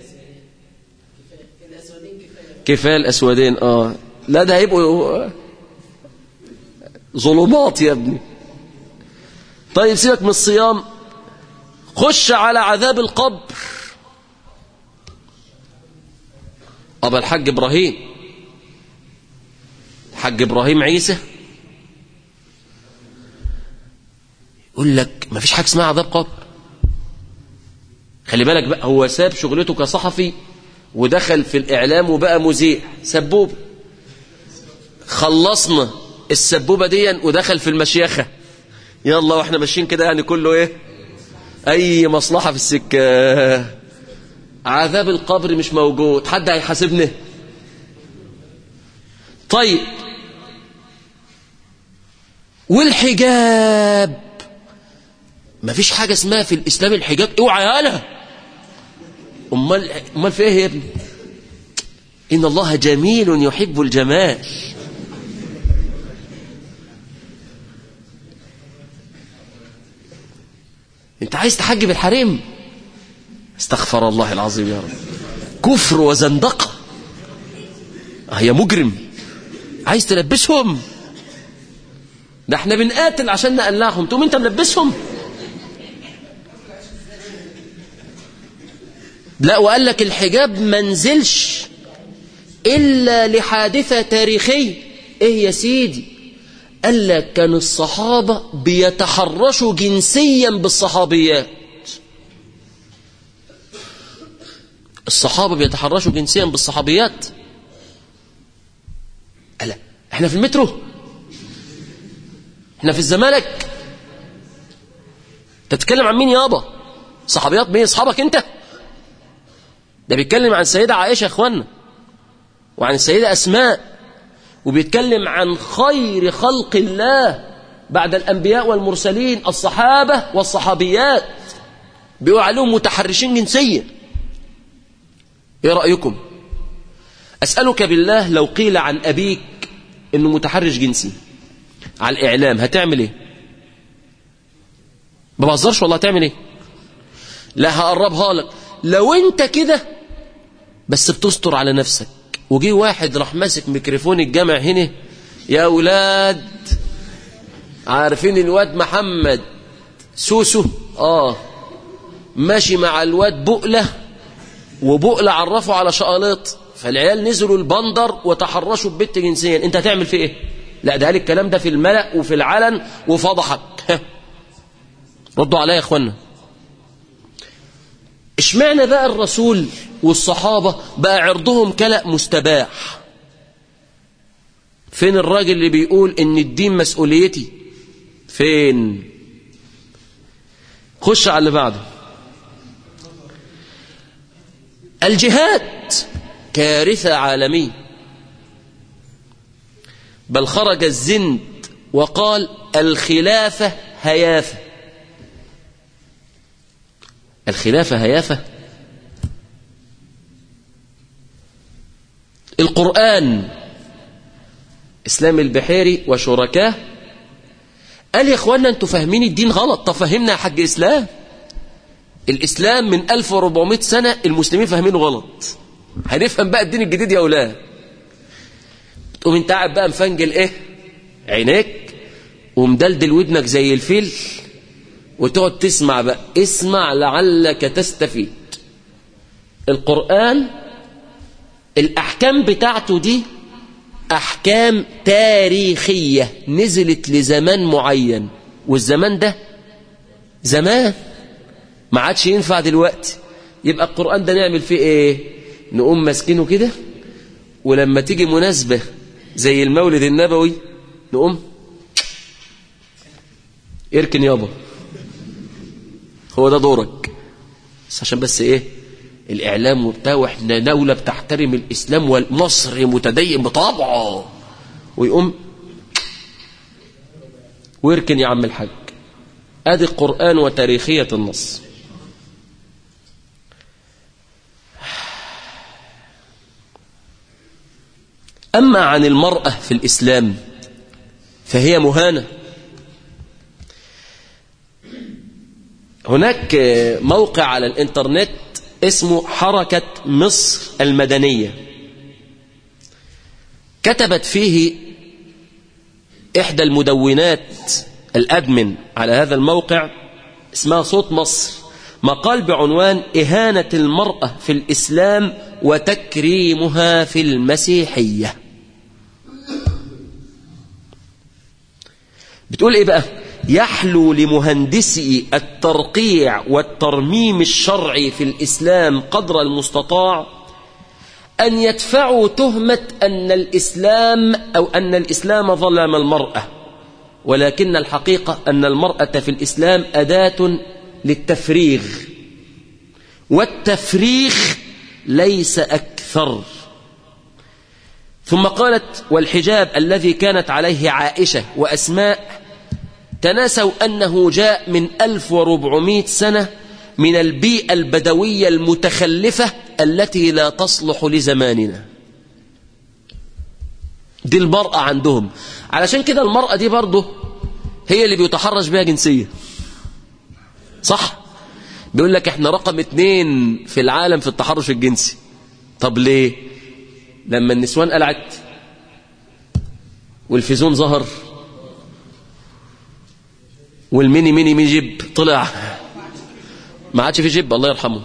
كفايه الاسودين اه لا ده هيبقوا ظلمات يا ابني طيب سيبك من الصيام خش على عذاب القبر أبا الحاج إبراهيم الحاج إبراهيم عيسى يقول لك ما فيش حاجة اسمها عذاب قبر خلي بالك بقى هو ساب شغلته كصحفي ودخل في الإعلام وبقى مذيع سبوب خلصنا السبوبة دي ودخل في المشيخة يلا واحنا ماشيين كده يعني كله ايه اي مصلحة في السكة عذاب القبر مش موجود حد هيحاسبني طيب والحجاب مفيش حاجة اسمها في الإسلام الحجاب اوعى يالا امال امال في ايه يا ابني ان الله جميل يحب الجمال انت عايز تحجب الحريم استغفر الله العظيم يا رب كفر وزندقة هي مجرم عايز تلبسهم ده احنا بنقاتل عشان نقلعهم تقوم انت ملبسهم لا وقال لك الحجاب منزلش إلا لحادثة تاريخية إيه يا سيدي قال لك كان الصحابة بيتحرشوا جنسيا بالصحابيات الصحابة بيتحرشوا جنسيا بالصحابيات ألا احنا في المترو احنا في الزمالك تتكلم عن مين يابا صحابيات مين اصحابك انت ده بيتكلم عن السيدة عائشة يا اخوانا وعن السيدة أسماء وبيتكلم عن خير خلق الله بعد الأنبياء والمرسلين الصحابة والصحابيات بيقول عليهم متحرشين جنسيا ايه رأيكم أسألك بالله لو قيل عن أبيك إنه متحرش جنسي على الإعلام هتعمل إيه ما بهزرش والله هتعمل إيه لا هقربها لك لو أنت كده بس بتستر على نفسك وجي واحد راح ماسك ميكروفون الجامع هنا يا أولاد عارفين الواد محمد سوسو آه ماشي مع الواد بقلة وبقلة عرفه على شقالط فالعيال نزلوا البندر وتحرشوا ببت جنسيا انت هتعمل فيه ايه لا ده قال الكلام ده في الملأ وفي العلن وفضحك ردوا عليا يا اخوانا اشمعنى بقى الرسول والصحابة بقى عرضهم كلأ مستباح فين الراجل اللي بيقول ان الدين مسؤوليتي فين خش على اللي بعده الجهاد كارثة عالمية بل خرج الزند وقال الخلافة هيافة الخلافة هيافة القرآن إسلام البحيري وشركاه قال يا إخوانا أنتوا فاهمين الدين غلط طب فهمنا يا حاج إسلام الإسلام من 1400 سنة المسلمين فاهمينه غلط هنفهم بقى الدين الجديد يا أولاد تقوم انت قاعد بقى مفنجل ايه عينيك ومدلدل ودنك زي الفيل وتقعد تسمع بقى اسمع لعلك تستفيد القرآن الأحكام بتاعته دي أحكام تاريخية نزلت لزمان معين والزمان ده زمان ما عادش ينفع دلوقتي يبقى القرآن ده نعمل فيه ايه نقوم ماسكينه كده ولما تيجي مناسبة زي المولد النبوي نقوم اركن يابا هو ده دورك بس عشان بس ايه الاعلام وبتاع واحنا دولة بتحترم الاسلام والمصري متدين بطبعه ويقوم ويركن يا عم الحاج ادي القرآن وتاريخية النص أما عن المرأة في الإسلام فهي مهانة هناك موقع على الإنترنت اسمه حركة مصر المدنية كتبت فيه إحدى المدونات الأدمن على هذا الموقع اسمها صوت مصر مقال بعنوان إهانة المرأة في الإسلام وتكريمها في المسيحية بتقول إيه بقى يحلو لمهندسي الترقيع والترميم الشرعي في الإسلام قدر المستطاع أن يدفعوا تهمة أن الإسلام أو أن الإسلام ظلم المرأة ولكن الحقيقة أن المرأة في الإسلام أداة للتفريغ والتفريغ ليس أكثر ثم قالت والحجاب الذي كانت عليه عائشة وأسماء تناسوا أنه جاء من 1400 سنة من البيئة البدوية المتخلفة التي لا تصلح لزماننا دي المرأة عندهم علشان كده المرأة دي برضه هي اللي بيتحرش بها جنسيا صح بيقول لك احنا رقم اتنين في العالم في التحرش الجنسي طب ليه لما النسوان قلعت والفيزون ظهر والميني ميني ميني جيب طلع ما عادش في جيب الله يرحمه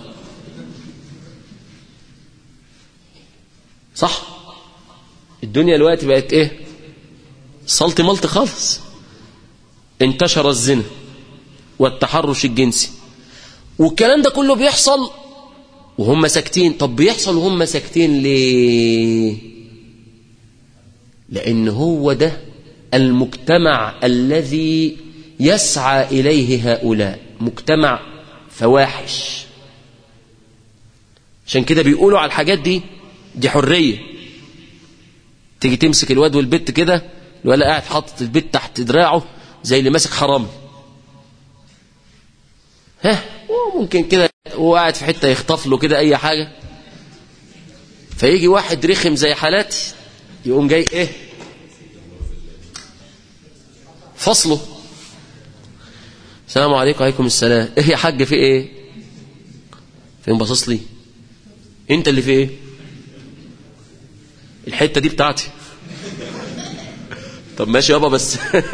صح الدنيا دلوقتي بقت ايه صلت ملط خالص انتشر الزنا والتحرش الجنسي والكلام ده كله بيحصل وهم ساكتين طب بيحصل وهم ساكتين ليه لان هو ده المجتمع الذي يسعى اليه هؤلاء مجتمع فواحش عشان كده بيقولوا على الحاجات دي دي حريه تيجي تمسك الواد والبت كده الولا قاعد حاطط البت تحت دراعه زي اللي ماسك حرامي ها ممكن كده هو قاعد في حته يخطف له كده اي حاجه فيجي واحد رخم زي حالاتي يقوم جاي ايه فصله السلام عليكم وعليكم السلام ايه يا حاج في ايه فين باصص لي انت اللي في ايه الحته دي بتاعتي طب ماشي يابا بس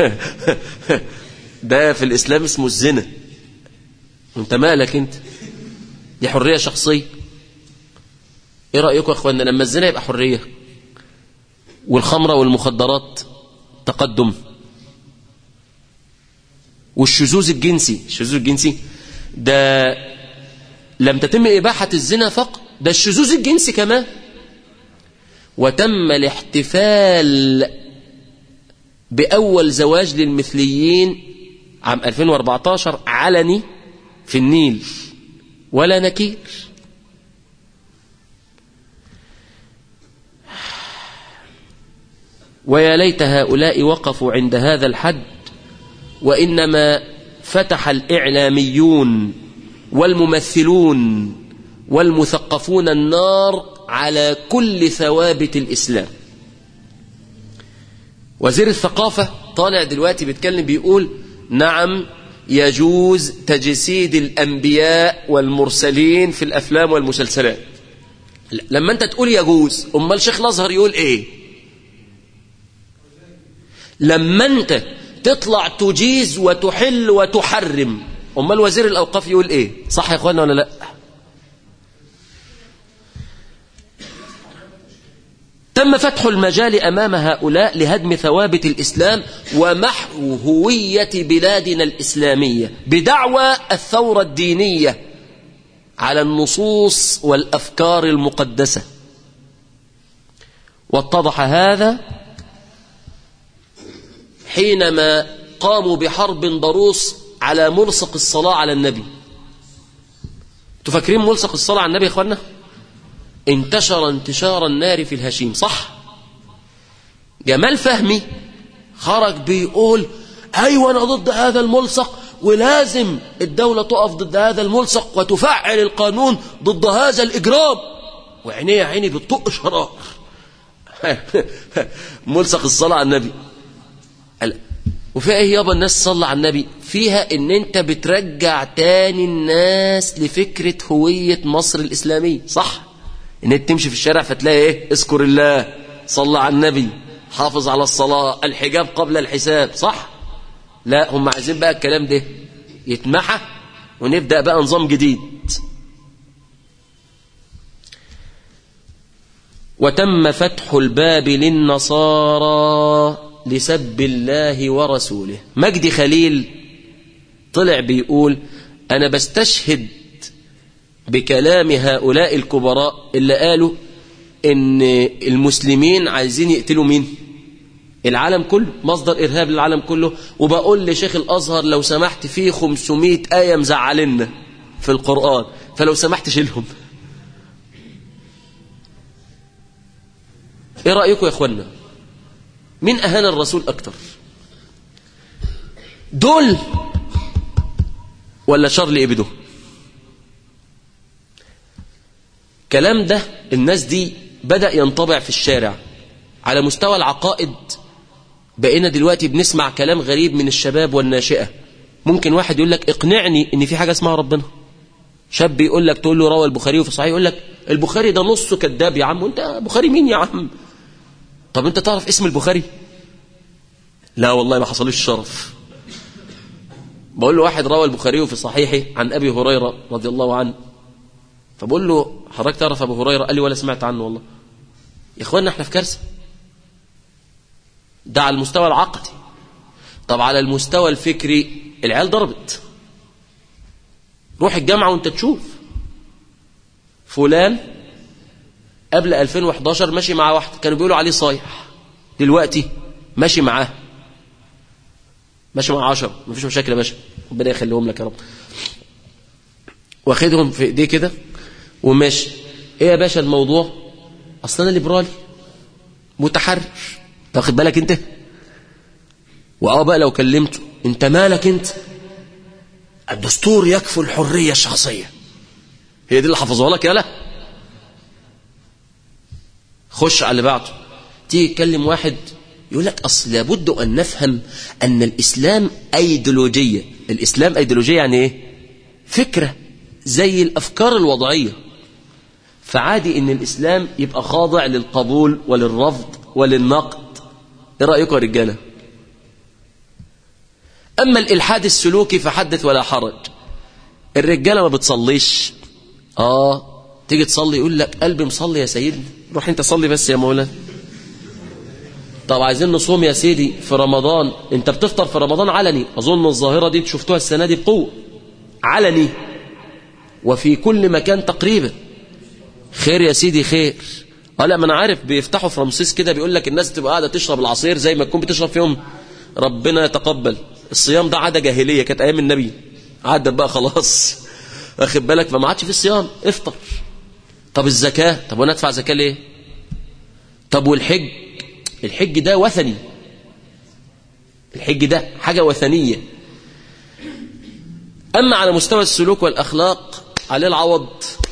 ده في الاسلام اسمه الزنا وانت مالك انت دي حريه شخصيه ايه رايكم يا اخوانا لما الزنا يبقى حريه والخمره والمخدرات تقدم والشذوذ الجنسي الشذوذ الجنسي ده لم تتم اباحه الزنا فقط ده الشذوذ الجنسي كمان وتم الاحتفال باول زواج للمثليين عام 2014 علني في النيل ولا نكير ويا ليت هؤلاء وقفوا عند هذا الحد وإنما فتح الإعلاميون والممثلون والمثقفون النار على كل ثوابت الإسلام وزير الثقافة طالع دلوقتي بيتكلم بيقول نعم يجوز تجسيد الأنبياء والمرسلين في الأفلام والمسلسلات لما أنت تقول يجوز أمال شيخ الأزهر يقول إيه لما أنت تطلع تجيز وتحل وتحرم أمال وزير الأوقاف يقول إيه صح يا أخوانا ولا لأ تم فتح المجال أمام هؤلاء لهدم ثوابت الإسلام ومحو هوية بلادنا الإسلامية بدعوى الثورة الدينية على النصوص والأفكار المقدسة واتضح هذا حينما قاموا بحرب ضروس على ملصق الصلاة على النبي تفكرين ملصق الصلاة على النبي يا اخوانا انتشر انتشار النار في الهشيم صح جمال فهمي خرج بيقول ايوه انا ضد هذا الملصق ولازم الدولة تقف ضد هذا الملصق وتفعل القانون ضد هذا الإجرام وعينيه يا عيني بتطق شرار ملصق الصلاة على النبي قال وفيها ايه يابا الناس تصلى على النبي فيها ان انت بترجع تاني الناس لفكرة هوية مصر الإسلامية صح ان انت تمشي في الشارع فتلاقي ايه اذكر الله صلى على النبي حافظ على الصلاة الحجاب قبل الحساب صح لا هم عايزين بقى الكلام ده يتمحى ونبدأ بقى نظام جديد وتم فتح الباب للنصارى لسب الله ورسوله مجدي خليل طلع بيقول أنا بستشهد بكلام هؤلاء الكبراء اللي قالوا إن المسلمين عايزين يقتلوا مين العالم كله مصدر إرهاب للعالم كله وبقول لشيخ الأزهر لو سمحت فيه 500 آية مزعلنا في القرآن فلو سمحت شيلهم ايه رأيكم يا اخوانا مين أهان الرسول أكتر دول ولا شارلي إبدو كلام ده الناس دي بدأ ينطبع في الشارع على مستوى العقائد بقينا دلوقتي بنسمع كلام غريب من الشباب والناشئة ممكن واحد يقول لك اقنعني ان في حاجة اسمها ربنا شاب يقول لك تقول له روى البخاري وفي صحيح يقول لك البخاري ده نصه كذاب يا عم وانت بخاري مين يا عم طب انت تعرف اسم البخاري لا والله ما حصلوش الشرف بقول له واحد روى البخاري في صحيحه عن ابي هريره رضي الله عنه فبقول له حضرتك تعرف ابو هريره قال لي ولا سمعت عنه والله يا اخوانا احنا في كارثه ده على المستوى العقدي طب على المستوى الفكري العيال ضربت روح الجامعه وانت تشوف فلان قبل 2011 ماشي مع واحد كانوا بيقولوا عليه صايح دلوقتي ماشي معاه ماشي مع عشرة مفيش مشاكل يا باشا ربنا يخليهم لك يا رب واخدهم في ايديه كده وماشي ايه يا باشا الموضوع اصل انا ليبرالي متحرر تاخد بالك انت واه بقى لو كلمته انت مالك انت الدستور يكفل الحريه الشخصيه هي دي اللي حفظوها لك يالا خش على اللي بعده تيجي تكلم واحد يقول لك أصل لابد أن نفهم أن الإسلام أيديولوجية الإسلام أيديولوجية يعني إيه فكرة زي الأفكار الوضعية فعادي أن الإسلام يبقى خاضع للقبول وللرفض وللنقد إيه رأيكم يا رجالة أما الإلحاد السلوكي فحدث ولا حرج الرجالة ما بتصليش آه تيجي تصلي يقول لك قلبي مصلي يا سيدنا روح انت صلي بس يا مولانا طب عايزين نصوم يا سيدي في رمضان انت بتفطر في رمضان علني اظن الظاهره دي شفتوها السنه دي بقوه علني وفي كل مكان تقريبا خير يا سيدي خير اه لا ما انا عارف بيفتحوا في رمسيس كده بيقول لك الناس تبقى قاعده تشرب العصير زي ما تكون بتشرب فيهم ربنا يتقبل الصيام ده عاده جاهليه كانت ايام النبي عدت بقى خلاص واخد بالك فما عادش في الصيام افطر طب الزكاه طب وانا ادفع زكاه ليه طب والحج الحج ده وثني الحج ده حاجه وثنيه اما على مستوى السلوك والاخلاق عليه العوض